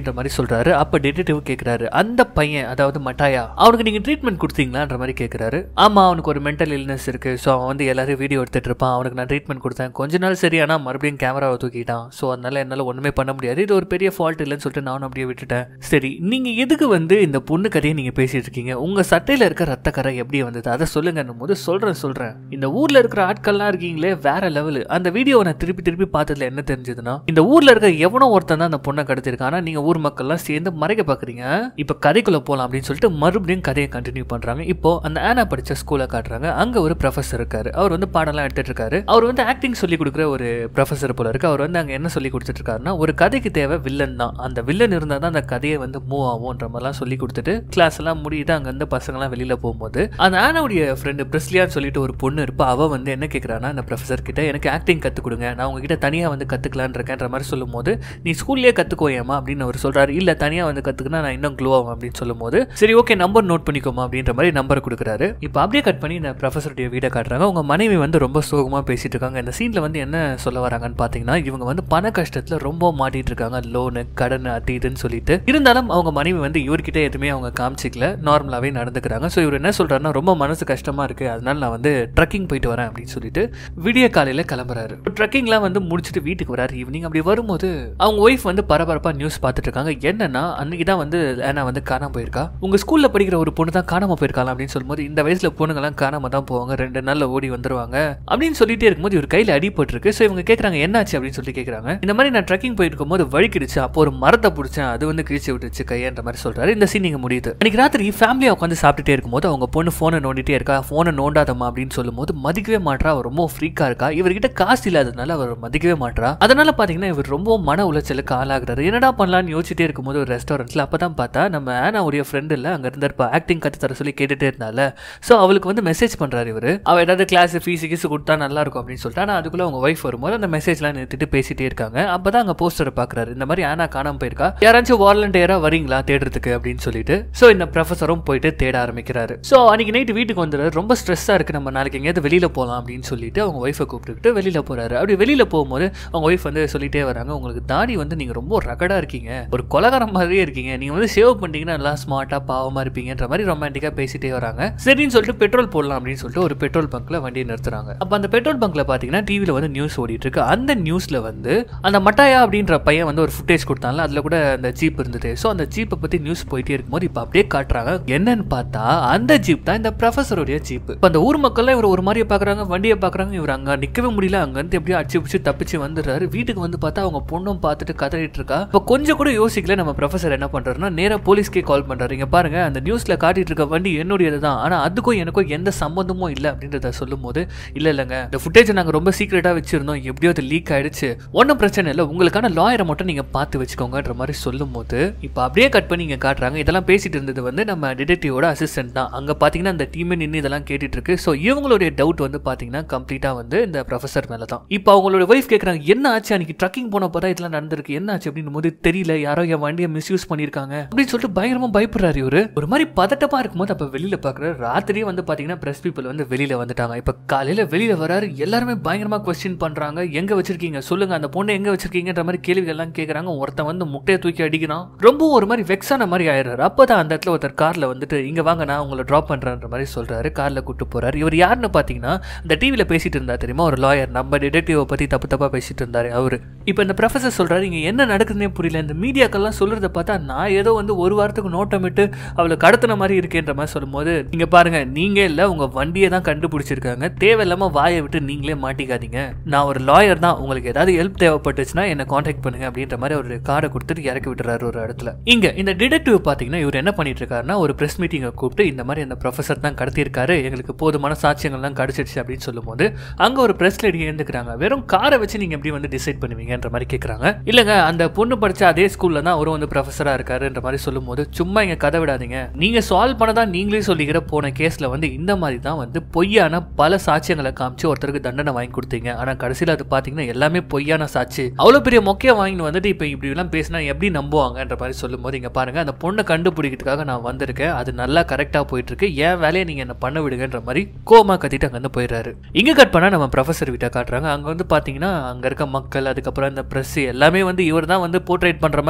Speaker 1: அப்படின்ற மாதிரி சொல்றாரு அப்ப டிடெக்டிவ் கேக்குறாரு அந்த பையன் அதாவது மட்டாயா அவனுக்கு நீங்க ட்ரீட்மெண்ட் கொடுத்தீங்களான்ற மாதிரி கேக்குறாரு ஆமா அவனுக்கு ஒரு மென்டல் இல்னஸ் இருக்கு ஸோ அவன் வந்து எல்லாரும் வீடியோ எடுத்துட்டு இருப்பான் அவனுக்கு நான் ட்ரீட்மெண்ட் கொடுத்தேன் கொஞ்ச நாள் சரி ஆனா மறுபடியும் கேமராவை தூக்கிட்டான் ஸோ அதனால என்னால ஒண்ணுமே பண்ண முடியாது இது ஒரு பெரிய ஃபால்ட் இல்லைன்னு சொல்லிட்டு நானும் அப்படியே விட்டுட்டேன் சரி நீங்க எதுக்கு வந்து இந்த பொண்ணு கதையை நீங்க பேசிட்டு இருக்கீங்க உங்க சட்டையில இருக்க ரத்த கரை எப்படி வந்தது அதை சொல்லுங்கன்னும் போது சொல்றேன் சொல்றேன் இந்த ஊர்ல இருக்கிற ஆட்கள்லாம் இருக்கீங்களே வேற லெவல் அந்த வீடியோவை நான் திருப்பி திருப்பி பார்த்ததுல என்ன தெரிஞ்சதுன்னா இந்த ஊர்ல இருக்க எவனோ ஒருத்தன் தான் அந்த பொண்ணை கடத்திருக்கான் ஆனா நீங்க ஊர் மக்கள்லாம் சேர்ந்து மறைக்க பாக்குறீங்க இப்ப கதைக்குள்ள போலாம் அப்படின்னு சொல்லிட்டு மறுபடியும் கதையை கண்டினியூ பண்றாங்க இப்போ அந்த ஆனா படிச்ச ஸ்கூலை காட்டுறாங்க அங்க ஒரு ப்ரொஃபசர் இருக்காரு அவர் வந்து பாடம்லாம் எடுத்துட்டு இருக்காரு அவர் வந்து ஆக்டிங் சொல்லி கொடுக்குற ஒரு ப்ரொஃபசர் போல இருக்கு அவர் வந்து அங்க என்ன சொல்லி கொடுத்துட்டு இருக்காருன்னா ஒரு கதைக்கு தேவை வில்லன் தான் அந்த வில்லன் இருந்தா தான் அந்த கதையை வந்து மூவ் ஆகும்ன்ற மாதிரிலாம் சொல்லி கொடுத்துட்டு கிளாஸ் எல்லாம் முடியுது அங்க இருந்து பசங்க எல்லாம் வெளியில போகும்போது அந்த ஆனாவுடைய ஃப்ரெண்டு பிரிஸ்லியான்னு சொல்லிட்டு ஒரு பொண்ணு இருப்பா அவ வந்து என்ன கேக்குறான்னா அந்த ப்ரொஃபசர் கிட்ட எனக்கு ஆக்டிங் கத்து கொடுங்க நான் உங்ககிட்ட தனியா வந்து கத்துக்கலான் இருக்கேன்ற மாதிரி சொல்லும்போது நீ ஸ்கூல்லயே கத்துக்கோயேமா அப்படின்னு அவர் சொல்றாரு இல்ல தனியா வந்து கத்துக்கினா நான் இன்னும் க்ளோ ஆகும் அப்படின்னு சொல்லும்போது சரி ஓகே நம்பர் நோட் பண்ணிக்கோமா அப்படின்ற மாதிரி நம்பர் கொடுக்குறாரு இப்போ அப்படியே கட் பண்ணி இந்த ப்ரொஃபஸருடைய வீடை காட்டுறாங்க உங்க மனைவி வந்து ரொம்ப சோகமா பேசிட்டு இருக்காங்க இந்த சீன்ல வந்து என்ன சொல்ல வராங்கன்னு பாத்தீங்கன்னா இவங்க வந்து பண கஷ்டத்துல ரொம்ப மாட்டிட்டு இருக்காங்க லோனு கடன் அது இதுன்னு சொல்லிட்டு இருந்தாலும் அவங்க மனைவி வந்து இவர்கிட்ட எதுவுமே அவங்க காமிச்சிக்கல நார்மலாவே நடந்துக்கிறாங்க ஸோ இவர் என்ன சொல்றாருன்னா ரொம்ப மனசு கஷ்டமா இருக்கு அதனால நான் வந்து ட்ரக்கிங் போயிட்டு வரேன் அப்படின்னு சொல்லிட்டு விடிய காலையில கிளம்புறாரு ட்ரக்கிங்லாம் வந்து முடிச்சுட்டு வீட்டுக்கு வராரு ஈவினிங் அப்படி வரும்போது அவங்க ஒய்ஃப் வந்து பரபரப்பா நியூஸ் பார்த்துட்டு இருக்காங்க என்னன்னா அன்னைக்கு தான் வந்து ஏன்னா வந்து காணாம போயிருக்கா உங்க ஸ்கூல்ல படிக்கிற ஒரு பொண்ணு தான் காணாம போயிருக்கலாம் அப்படின்னு சொல்லும்போது இந்த வயசுல பொண்ணுங்கலாம் காணாம தான் போவாங்க ரெண்டு நாள்ல ஓடி வந்துருவாங்க அப்படின்னு சொல்லிட்டே இருக்கும்போது இவர் கையில அடிபட்டிருக்கு ஸோ இவங்க கேக்குறாங்க என்னாச்சு அப்படின்னு சொல்லி கேக்குறாங்க இந்த மாதிரி நான் ட்ரக்கிங் போயிட்டு இருக்கும்போது வழுக்கிடுச்சு அப்போ ஒரு மரத்தை பிடிச்சேன் அது வந்து கிழிச்சு விட்டுச்சு கையன்ற மாதிரி சொல்றாரு இந்த சீன் நீங்க முடியுது அன்னைக்கு ராத்திரி ஃபேமிலியா உட்காந்து சாப்பிட்டுட்டே இருக்கும்போது அவங்க பொண்ணு போனை நோண்டிட்டே இருக்கா போனை நோண்டாதம்மா அப்படின்னு சொல்லும்போது மதிக்கவே மாட்றா அவர் ரொம்ப ஃப்ரீக்கா இருக்கா இவர்கிட்ட காசு இல்லாததுனால அவர் மதிக்கவே மாட்றா அதனால பாத்தீங்கன்னா இவர் ரொம்ப மன உளைச்சலுக்கு ஆளாகிறாரு என்னடா பண்ணலாம்னு யோசிச்சுட்டே இருக்கும்போது ஒரு ரெஸ்டாரண்ட்ல அப்பதான் பார்த்தா நம்ம ஆனாவுடைய ஃப்ரெண்ட் இல்ல அங்க இருந்திருப்பா ஆக்டிங் கத்து தர சொல்லி கேட்டுட்டே இருந்தால சோ அவளுக்கு வந்து மெசேஜ் பண்றாரு இவரு அவ ஏதாவது கிளாஸ் ஃபீஸ் கீஸ் கொடுத்தா நல்லா இருக்கும் அப்படின்னு சொல்லிட்டு ஆனா அதுக்குள்ள அவங்க ஒய்ஃப் வரும்போது அந்த மெசேஜ்லாம் நிறுத்திட்டு பேசிட்டே இருக்காங்க அப்பதான் அங்க போஸ்டரை பாக்குறாரு இந்த மாதிரி ஆனா காணாம போயிருக்கா யாராச்சும் வாலண்டியரா வரீங்களா தேடுறதுக்கு அப்படின்னு சொல்லிட்டு சோ இந்த ப்ரொஃபஸரும் போயிட்டு தேட ஆரம்பிக்கிறாரு சோ அன்னைக்கு நைட் வீட்டுக்கு வந்துடுறாரு ரொம்ப ஸ்ட்ரெஸ்ஸா இருக்கு நம்ம நாளைக்கு எங்கேயாவது வெளியில போலாம் அப்படின்னு சொல்லிட்டு அவங்க ஒய்ஃபை கூப்பிட்டுக்கிட்டு வெளியில போறாரு அப்படி வெளியில போகும்போது அவங்க ஒய்ஃப் வந்து சொல்லிட்டே வராங்க உங்களுக்கு தாடி வந்து நீங்க ரொம்ப ரகடா இருக்கீங்க ஒரு கொலகாரம் மாதிரியே இருக்கீங்க நீங்க வந்து சேவ் பண்ணிட்டீங்கன்னா நல்லா ஸ்மார்ட்டா பாவமா இருப்பீங்கன்ற மாதிரி ரொமான்டிக்கா பேசிட்டே வராங்க சரின்னு சொல்லிட்டு பெட்ரோல் போடலாம் அப்படின்னு சொல்லிட்டு ஒரு பெட்ரோல் பங்க்ல வண்டியை நிறுத்துறாங்க அப்ப அந்த பெட்ரோல் பங்க்ல பாத்தீங்கன்னா டிவில வந்து நியூஸ் ஓடிட்டு இருக்கு அந்த நியூஸ்ல வந்து அந்த மட்டாயா அப்படின்ற பையன் வந்து ஒரு ஃபுட்டேஜ் கொடுத்தாங்க அதுல கூட அந்த ஜீப் இருந்தது ஸோ அந்த ஜீப்பை பத்தி நியூஸ் போயிட்டே இருக்கும்போது இப்போ அப்படியே காட்டுறாங்க என்னன்னு பார்த்தா அந்த ஜீப் தான் இந்த ப்ரொஃபஸருடைய ஜீப் இப்போ அந்த ஊர் மக்கள்லாம் இவர் ஒரு மாதிரியே பாக்குறாங்க வண்டியை பாக்குறாங்க இவர் அங்க நிக்கவே முடியல அங்க இருந்து எப்படியோ அடிச்சு பிடிச்சி தப்பிச்சு வந்துடுறாரு வீட்டுக்கு வந்து பார்த்தா அவங்க பொண்ணும் பார்த்துட்டு கதறிட்டு இருக்கா இப்போ கொஞ்சம் கூட யோசிக்கல நம்ம ப்ரொஃபசர் என்ன பண்றாருன்னா நேரா போலீஸ்க்கே கால் பண்றாரு இங்க பாருங்க அந்த நியூஸ்ல காட்டிட்டு இருக்க வண்டி என்னுடையது தான் ஆனா அதுக்கும் எனக்கும் எந்த சம்பந்தமும் இல்லை அப்படின்றத சொல்லும் போது இல்ல இல்லைங்க இந்த ஃபுட்டேஜ் நாங்க ரொம்ப சீக்கிரட்டா வச்சிருந்தோம் எப்படியோ அது லீக் ஆயிடுச்சு ஒன்றும் பிரச்சனை இல்லை உங்களுக்கான லாயரை மட்டும் நீங்க பார்த்து வச்சுக்கோங்கன்ற மாதிரி சொல்லும் போது இப்போ அப்படியே கட் பண்ணி இங்க காட்டுறாங்க இதெல்லாம் பேசிட்டு இருந்தது வந்து நம்ம டிடெக்டிவோட அசிஸ்டன்ட் தான் அங்க பாத்தீங்கன்னா அந்த டீமே நின்று இதெல்லாம் கேட்டுட்டு இருக்கு ஸோ இவங்களுடைய டவுட் வந்து பாத்தீங்கன்னா கம்ப்ளீட்டா வந்து இந்த ப்ரொஃபசர் மேல தான் இப்போ அவங்களோட ஒய்ஃப் கேட்குறாங்க என்ன ஆச்சு அன்னைக்கு ட்ரக்கிங் போனப்போ தான் இதெல்லாம் நடந்திருக்கு என்ன ஆச்சு அப்படின்னு போது தெரியல யாரோ என் வண்டியை மிஸ்யூஸ் பண்ணியிருக்காங்க அப்படின்னு சொல்லிட்டு பயங்கரமா பயப்படுறாரு இவரு ஒரு மாதிரி பதட்டமா இருக்கும்போது அப்ப வெளியில பாக்குறாரு ராத்திரியே வந்து பாத்தீங்கன்னா பிரஸ் பீப்புள் வந்து வெளியில வந்துட்டாங்க இப்ப காலையில வெளியில வராரு எல்லாருமே பயங்கரமா கொஸ்டின் பண்றாங்க எங்க வச்சிருக்கீங்க சொல்லுங்க அந்த பொண்ணை எங்க வச்சிருக்கீங்கன்ற மாதிரி கேள்விகள் எல்லாம் கேக்குறாங்க ஒருத்தன் வந்து முட்டையை தூக்கி அடிக்கிறான் ரொம்ப ஒரு மாதிரி வெக்ஸான மாதிரி ஆயிடுறாரு அப்பதான் அந்த இடத்துல ஒருத்தர் கார்ல வந்துட்டு இங்க வாங்க நான் உங்களை டிராப் பண்றேன்ற மாதிரி சொல்றாரு கார்ல கூட்டு போறாரு இவர் யாருன்னு பாத்தீங்கன்னா இந்த டிவில பேசிட்டு இருந்தா தெரியுமா ஒரு லாயர் நம்ம டிடெக்டிவ் பத்தி தப்பு தப்பா பேசிட்டு இருந்தாரு அவரு இப்போ இந்த ப்ரொஃபசர் சொல்றாரு இங்க என்ன நடக்குதுன்னே புரியல இந்த மீடியாக்கெல்லாம் சொல்றத பார்த்தா நான் ஏதோ வந்து ஒரு வாரத்துக்கு நோட்டமிட்டு அவளை கடத்தின மாதிரி இருக்கேன்ற மாதிரி சொல்லும்போது நீங்க பாருங்க நீங்க இல்ல உங்க வண்டியை தான் கண்டுபிடிச்சிருக்காங்க தேவையில்லாம வாயை விட்டு நீங்களே மாட்டிக்காதீங்க நான் ஒரு லாயர் தான் உங்களுக்கு ஏதாவது ஹெல்ப் தேவைப்பட்டுச்சுன்னா என்ன காண்டாக்ட் பண்ணுங்க அப்படின்ற மாதிரி ஒரு கார்டை கொடுத்துட்டு இறக்கி விட்டுறாரு ஒரு இடத்துல இங்க இந்த டிடெக்டிவ் பாத்தீங்கன்னா இவர் என்ன பண்ணிட்டு இருக்காருன்னா ஒரு பிரஸ் மீட்டிங்கை கூப்பிட்டு இந்த மாதிரி அந்த ப்ரொஃபசர் தான் கடத்தியிருக்காரு எங்களுக்கு போதுமான சாட்சியங்கள்லாம் கிடைச்சிடுச்சு அப்படின்னு சொல்லும்போது அங்க ஒரு பிரஸ் லேடி எழுந்துக்கிறாங்க வெறும் காரை வச்சு நீங்க எப்படி வந்து டிசைட் பண்ணுவீங்கன்ற மாதிரி கேக்குறாங்க இல்லங்க அந்த பொண்ணு படிச்ச அதே ஸ்கூல்ல தான் அவரும் வந்து ப்ரொஃபஸரா இருக்காருன்ற மாதிரி சொல்லும்போது சும்மா இங்க கதை விடாதீங்க நீங்க சால்வ் பண்ணதா நீங்களே சொல்லிக்கிற போன கேஸ்ல வந்து இந்த மாதிரி தான் வந்து பொய்யான பல சாட்சியங்களை காமிச்சு ஒருத்தருக்கு தண்டனை வாங்கி கொடுத்தீங்க ஆனா கடைசியில அது பாத்தீங்கன்னா எல்லாமே பொய்யான சாட்சி அவ்வளவு பெரிய மொக்கைய வாங்கி வந்துட்டு இப்ப இப்படி எல்லாம் பேசினா எப்படி நம்புவாங்கன்ற மாதிரி சொல்லும்போது இங்க பாருங்க அந்த பொண்ணை கண்டுபிடிக்கிறதுக்காக நான் வந்திருக்கேன் அது நல்லா கரெக்டா போயிட்டு இருக்கு என் வேலையை நீங்க என்ன பண்ண விடுங்கன்ற மாதிரி கோமா கத்திட்டு அங்க இருந்து போயிடுறாரு இங்க கட் பண்ணா நம்ம ப்ரொஃபசர் வீட்டை காட்டுறாங்க அங்க வந்து பாத்தீங்கன்னா அங்க இருக்க மக்கள் அதுக்கப்புறம் இந்த பிரஸ் எல்லாமே வந்து இவர் தான் வந்து போர்ட்ரேட் பண்ற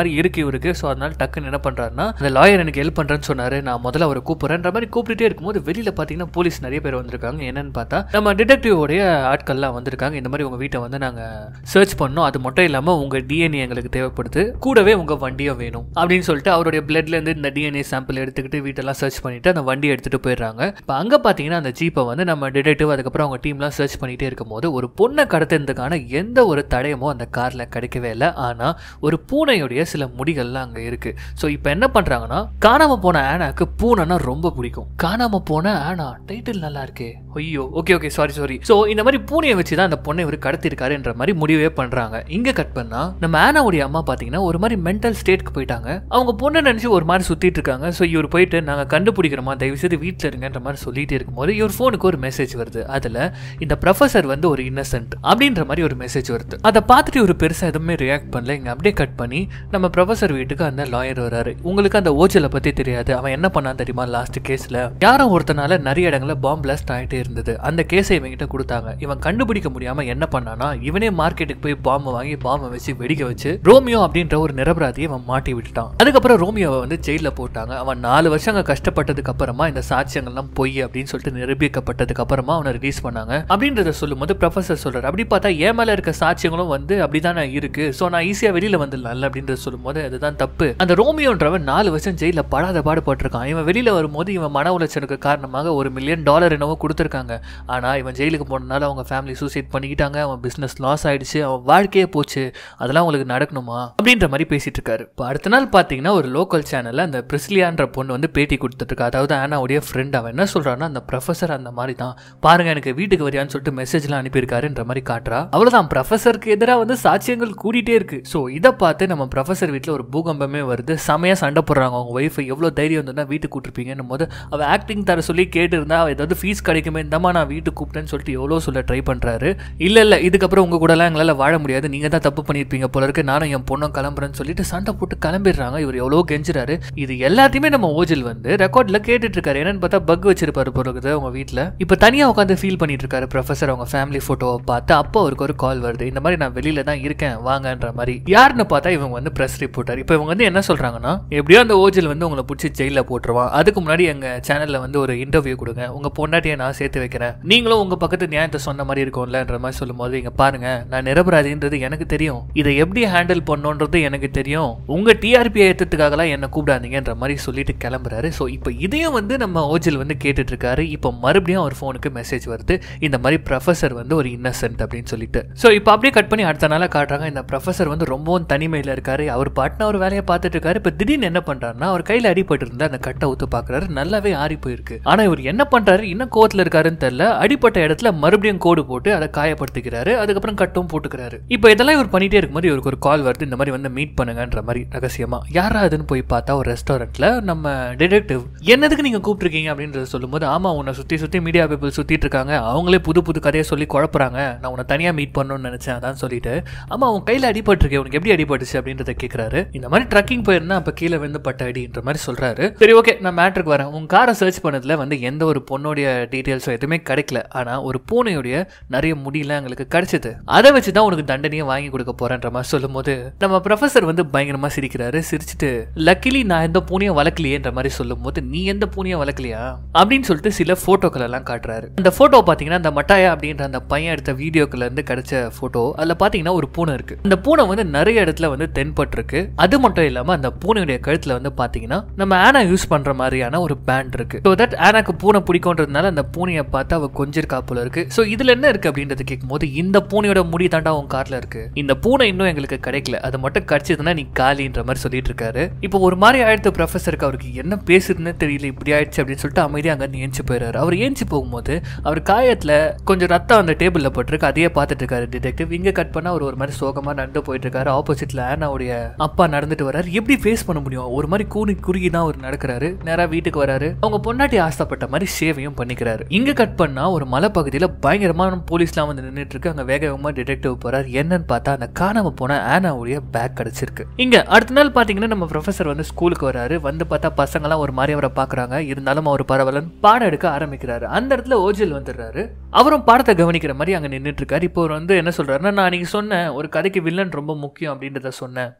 Speaker 1: மாதிரி இருக்கு இவருக்கு ஸோ அதனால டக்குன்னு என்ன பண்றாருன்னா அந்த லாயர் எனக்கு ஹெல்ப் பண்றேன்னு சொன்னாரு நான் முதல்ல அவரை கூப்பிடுறேன்ற மாதிரி கூப்பிட்டுட்டே இருக்கும்போது வெளியில பாத்தீங்கன்னா போலீஸ் நிறைய பேர் வந்திருக்காங்க என்னன்னு பார்த்தா நம்ம டிடெக்டிவோடைய ஆட்கள்லாம் வந்திருக்காங்க இந்த மாதிரி உங்க வீட்டை வந்து நாங்க சர்ச் பண்ணோம் அது மட்டும் இல்லாம உங்க டிஎன்ஏ எங்களுக்கு தேவைப்படுது கூடவே உங்க வண்டியும் வேணும் அப்படின்னு சொல்லிட்டு அவருடைய பிளட்ல இருந்து இந்த டிஎன்ஏ சாம்பிள் எடுத்துக்கிட்டு வீட்டெல்லாம் சர்ச் பண்ணிட்டு அந்த வண்டியை எடுத்துட்டு போயிடுறாங்க இப்போ அங்க பாத்தீங்கன்னா அந்த ஜீப்பை வந்து நம்ம டிடெக்டிவ் அதுக்கப்புறம் அவங்க டீம்லாம் சர்ச் பண்ணிட்டே இருக்கும்போது ஒரு பொண்ணை கடத்துறதுக்கான எந்த ஒரு தடயமோ அந்த கார்ல கிடைக்கவே இல்லை ஆனா ஒரு பூனையுடைய சில முடிகள்லாம் அங்க இருக்கு ஸோ இப்போ என்ன பண்றாங்கன்னா காணாம போன ஆனாக்கு பூனைனா ரொம்ப பிடிக்கும் காணாம போன ஆனா டைட்டில் நல்லா இருக்கே ஐயோ okay okay sorry sorry so இந்த மாதிரி பூனையை வச்சு தான் அந்த பொண்ணை இவர் கடத்திருக்காருன்ற மாதிரி முடிவே பண்றாங்க இங்க கட் பண்ணா நம்ம ஆனாவுடைய அம்மா பாத்தீங்கன்னா ஒரு மாதிரி மென்டல் ஸ்டேட்க்கு போயிட்டாங்க அவங்க பொண்ணை நினைச்சு ஒரு மாதிரி சுத்திட்டு இருக்காங்க ஸோ இவர் போயிட்டு நாங்க கண்டுபிடிக்கிறோமா தயவு செய்து வீட்டில் இருங்கன்ற மாதிரி சொல்லிட்டு இருக்கும்போது இவர் ஃபோனுக்கு ஒரு மெசேஜ் வருது அதுல இந்த ப்ரொஃபசர் வந்து ஒரு இன்னசென்ட் அப்படின்ற மாதிரி ஒரு மெசேஜ் வருது அதை பார்த்துட்டு இவர் பெருசா எதுவுமே ரியாக்ட் பண்ணல இங்க அப்படியே கட் பண்ணி நம்ம ப்ரொஃபசர் வீட்டுக்கு அந்த லாயர் வராரு உங்களுக்கு அந்த ஓஜலை பத்தி தெரியாது அவன் என்ன பண்ணான் தெரியுமா லாஸ்ட் கேஸ்ல யாரோ ஒருத்தனால நிறைய இடங்கள்ல பாம்பு பிளாஸ்ட் ஆயிட்டே இருந்தது அந்த கேஸை இவங்கிட்ட கொடுத்தாங்க இவன் கண்டுபிடிக்க முடியாம என்ன பண்ணானா இவனே மார்க்கெட்டுக்கு போய் பாம்பை வாங்கி பாம்பை வச்சு வெடிக்க வச்சு ரோமியோ அப்படின்ற ஒரு நிரபராதியை அவன் மாட்டி விட்டுட்டான் அதுக்கப்புறம் ரோமியோவை வந்து ஜெயில போட்டாங்க அவன் நாலு வருஷம் அங்க கஷ்டப்பட்டதுக்கு அப்புறமா இந்த சாட்சியங்கள்லாம் பொய் அப்படின்னு சொல்லிட்டு நிரூபிக்கப்பட்டதுக்கு அப்புறமா அவனை ரிலீஸ் பண்ணாங்க அப்படின்றத சொல்லும்போது ப்ரொஃபசர் சொல்றாரு அப்படி பார்த்தா என் மேல இருக்க சாட்சியங்களும் வந்து அப்படிதானே இருக்கு ஸோ நான் ஈஸியா வெளியில வந்துடலாம்ல அப்படின்றத சொல்லும்போது அதுதான் தப்பு அந்த ரோமியோன்றவன் நாலு வருஷம் ஜெயில படாத பாடுபட்டிருக்கான் இவன் வெளியில வரும்போது இவன் மன உளைச்சலுக்கு காரணமாக ஒரு மில்லியன் டாலர் என்னவோ கொடுத்துருக்காங்க ஆனா இவன் ஜெயிலுக்கு போனனால அவங்க ஃபேமிலி சூசைட் பண்ணிக்கிட்டாங்க அவன் பிசினஸ் லாஸ் ஆயிடுச்சு அவன் வாழ்க்கையே போச்சு அதெல்லாம் உங்களுக்கு நடக்கணுமா அப்படின்ற மாதிரி பேசிட்டு இருக்காரு இப்போ அடுத்த நாள் பார்த்தீங்கன்னா ஒரு லோக்கல் சேனல்ல அந்த பிரிஸ்லியான்ற பொண்ணு வந்து பேட்டி கொடுத்துட்டு இருக்கா அதாவது ஆனாவுடைய ஃப்ரெண்ட் அவன் என்ன சொல்றான்னா அந்த ப்ரொஃபசர் அந்த மாதிரி தான் பாருங்க எனக்கு வீட்டுக்கு வரியான்னு சொல்லிட்டு மெசேஜ்லாம் அனுப்பியிருக்காருன்ற மாதிரி காட்டுறா அவ்வளவுதான் ப்ரொஃபசருக்கு எதிராக வந்து சாட்சியங்கள் கூடிட்டே இருக்கு ஸோ இதை பார்த்து நம்ம ப்ரொஃபசர் வீட்டில் ஒரு பூகம்பமே வருது செமையா சண்டை போடுறாங்க அவங்க ஒய்ஃப் எவ்வளோ தைரியம் இருந்தா வீட்டுக்கு கூட்டிருப்பீங்கன்னும் போது அவள் ஆக்டிங் தர சொல்லி கேட்டு இருந்தா அவ ஏதாவது ஃபீஸ் கிடைக்குமே இந்தமா நான் வீட்டுக்கு கூப்பிட்டேன்னு சொல்லிட்டு எவ்வளோ சொல்ல ட்ரை பண்றாரு இல்ல இல்ல இதுக்கப்புறம் உங்க கூடலாம் எங்களால் வாழ முடியாது நீங்க தான் தப்பு பண்ணியிருப்பீங்க போல இருக்கு நானும் என் பொண்ணும் கிளம்புறேன்னு சொல்லிட்டு சண்டை போட்டு கிளம்பிடுறாங்க இவர் எவ்வளோ கெஞ்சுறாரு இது எல்லாத்தையுமே நம்ம ஓஜில் வந்து ரெக்கார்ட்ல கேட்டுட்டு இருக்காரு என்னன்னு பார்த்தா பக் வச்சிருப்பாரு போல இருக்குது அவங்க வீட்டில் இப்போ தனியா உட்காந்து ஃபீல் பண்ணிட்டு இருக்காரு ப்ரொஃபசர் அவங்க ஃபேமிலி போட்டோவை பார்த்து அப்போ அவருக்கு ஒரு கால் வருது இந்த மாதிரி நான் வெளியில தான் இருக்கேன் வாங்கன்ற மாதிரி யாருன்னு பார்த்தா இவங்க வந்து ப்ரெஸ் ரிப்போர்ட்டர் இப்போ இவங்க வந்து என்ன சொல்றாங்கன்னா எப்படியோ அந்த ஓஜில் வந்து உங்களை பிடிச்சி ஜெயிலில் போட்டுருவான் அதுக்கு முன்னாடி எங்க சேனல்ல வந்து ஒரு இன்டர்வியூ கொடுங்க உங்க பொண்டாட்டியை நான் சேர்த்து வைக்கிறேன் நீங்களும் உங்க பக்கத்து நியாயத்தை சொன்ன மாதிரி இருக்கும்லன்ற மாதிரி சொல்லும்போது இங்க பாருங்க நான் நிரபராதின்றது எனக்கு தெரியும் இதை எப்படி ஹேண்டில் பண்ணணுன்றது எனக்கு தெரியும் உங்க டிஆர்பி ஏற்றத்துக்காகலாம் என்ன கூப்பிடாதீங்கன்ற மாதிரி சொல்லிட்டு கிளம்புறாரு ஸோ இப்போ இதையும் வந்து நம்ம ஓஜில் வந்து கேட்டுட்டு இருக்காரு இப்போ மறுபடியும் அவர் ஃபோனுக்கு மெசேஜ் வருது இந்த மாதிரி ப்ரொஃபசர் வந்து ஒரு இன்னசென்ட் அப்படின்னு சொல்லிட்டு ஸோ இப்போ அப்படியே கட் பண்ணி அடுத்த நாளாக காட்டுறாங்க இந்த ப்ரொஃபசர் வந்து ரொம்பவும் தனிமையில் இருக்காரு அவர் பாட்டுனா ஒரு வேலையை பார்த்துட்டு இருக்காரு இப்போ திடீர்னு என்ன பண்றாருன்னா அவர் கையில் அடிபட்டு இருந்தா அந்த கட்டை ஊத்து பார்க்குறாரு நல்லாவே ஆறி போயிருக்கு ஆனால் இவர் என்ன பண்றாரு இன்னும் கோவத்தில் இருக்காருன்னு தெரியல அடிப்பட்ட இடத்துல மறுபடியும் கோடு போட்டு அதை காயப்படுத்திக்கிறாரு அதுக்கப்புறம் கட்டும் போட்டுக்கிறாரு இப்போ இதெல்லாம் இவர் பண்ணிட்டே இருக்கும்போது இவருக்கு ஒரு கால் வருது இந்த மாதிரி வந்து மீட் பண்ணுங்கன்ற மாதிரி ரகசியமா யாரா அதுன்னு போய் பார்த்தா ஒரு ரெஸ்டாரண்ட்ல நம்ம டிடெக்டிவ் என்னதுக்கு நீங்க கூப்பிட்டுருக்கீங்க அப்படின்றத சொல்லும்போது ஆமா உன்னை சுத்தி சுத்தி மீடியா பீப்புள் சுத்திட்டு இருக்காங்க அவங்களே புது புது கதையை சொல்லி குழப்புறாங்க நான் உன்னை தனியா மீட் பண்ணணும்னு நினைச்சேன் அதான் சொல்லிட்டு ஆமா உன் கையில அடிபட்டிருக்கே உனக்கு எப்படி அடிபட்டுச்சு அப்படின்றத கேட்கறாரு இந்த மாதிரி ட்ரக்கிங் போயிருந்தா அப்ப கீழே வந்து பட்ட அடின்ற மாதிரி சொல்றாரு சரி ஓகே நான் மேட்ருக்கு வரேன் உன் காரை சர்ச் பண்ணதுல வந்து எந்த ஒரு பொண்ணுடைய டீட்டெயில்ஸோ எதுவுமே கிடைக்கல ஆனா ஒரு பூனையுடைய நிறைய முடியெல்லாம் எங்களுக்கு கிடைச்சது அதை வச்சு தான் உனக்கு தண்டனையை வாங்கி கொடுக்க போறேன்ற மாதிரி சொல்லும்போது நம்ம ப்ரொஃபசர் வந்து பயங்கரமா சிரிக்கிறாரு சிரிச்சுட்டு லக்கிலி நான் எந்த பூனையும் வளர்க்கலையேன்ற மாதிரி சொல்லும்போது நீ எந்த பூனையும் வளர்க்கலையா அப்படின்னு சொல்லிட்டு சில போட்டோக்கள் எல்லாம் காட்டுறாரு அந்த போட்டோ பாத்தீங்கன்னா அந்த மட்டாயா அப்படின்ற அந்த பையன் எடுத்த வீடியோக்குள்ள இருந்து கிடைச்ச போட்டோ அதுல பாத்தீங்கன்னா ஒரு பூனை இருக்கு அந்த பூனை வந்து நிறைய இடத்துல வந்து தென்பட்டிருக்கு அது மட்டும் இல்லாம அந்த பூனையுடைய கழுத்துல வந்து பாத்தீங்கன்னா நம்ம ஆனா யூஸ் பண்ற மாதிரியான ஒரு பேண்ட் இருக்கு ஸோ தட் ஆனாக்கு பூனை பிடிக்கும்ன்றதுனால அந்த பூனையை பார்த்து அவ கொஞ்சிருக்கா போல இருக்கு ஸோ இதுல என்ன இருக்கு அப்படின்றத கேட்கும்போது இந்த பூனையோட முடி தாண்டா உன் கார்ல இருக்கு இந்த பூனை இன்னும் எங்களுக்கு கிடைக்கல அது மட்டும் கிடைச்சதுன்னா நீ காலின்ற மாதிரி சொல்லிட்டு இருக்காரு இப்போ ஒரு மாதிரி ஆயிடுத்து ப்ரொஃபஸருக்கு அவருக்கு என்ன பேசுறதுன்னு தெரியல இப்படி ஆயிடுச்சு அப்படின்னு சொல்லிட்டு அமைதியாக அங்கே ஏஞ்சி போயிடுறாரு அவர் ஏஞ்சி போகும்போது அவர் காயத்துல கொஞ்சம் ரத்தம் அந்த டேபிள்ல போட்டிருக்கு அதையே பார்த்துட்டு இருக்காரு டிடெக்டிவ் இங்க கட் பண்ணா அவர் ஒரு மாதிரி சோகமா நடந்து போயிட்டு இருக்காரு ஆப்போசிட்ல ஆனாவுடைய அப்பா நடந்துட்டு வராரு எப்படி ஃபேஸ் பண்ண முடியும் ஒரு மாதிரி கூனி குறுகி தான் அவர் நடக்கிறாரு நேரா வீட்டுக்கு வராரு அவங்க பொண்டாட்டி ஆசைப்பட்ட மாதிரி சேவையும் பண்ணிக்கிறாரு இங்க கட் பண்ணா ஒரு மலைப்பகுதியில பயங்கரமான போலீஸ்லாம் வந்து நின்றுட்டு இருக்கு அங்க வேக வேகமா டிடெக்டிவ் போறாரு என்னன்னு பார்த்தா அந்த காணாம போன ஆனாவுடைய பேக் கிடைச்சிருக்கு இங்க அடுத்த நாள் பாத்தீங்கன்னா நம்ம ப்ரொஃபசர் வந்து ஸ்கூலுக்கு வராரு வந்து பார்த்தா பசங்கலாம் ஒரு மாதிரி அவரை பாக்குறாங்க இருந்தாலும் அவர் பரவலன் பாடம் எடுக்க ஆரம்பிக்கிறாரு அந்த இடத்துல ஓஜில் வந்துடுறாரு அவரும் பாடத்தை கவனிக்கிற மாதிரி அங்க நின்றுட்டு இருக்காரு இப்போ அவர் வந்து என்ன சொல்றாருன்னா நான் நீங்க சொன்னேன் ஒரு கதைக்கு வில்லன் ரொம்ப முக்கியம் அப்படின்றத சொன்னேன்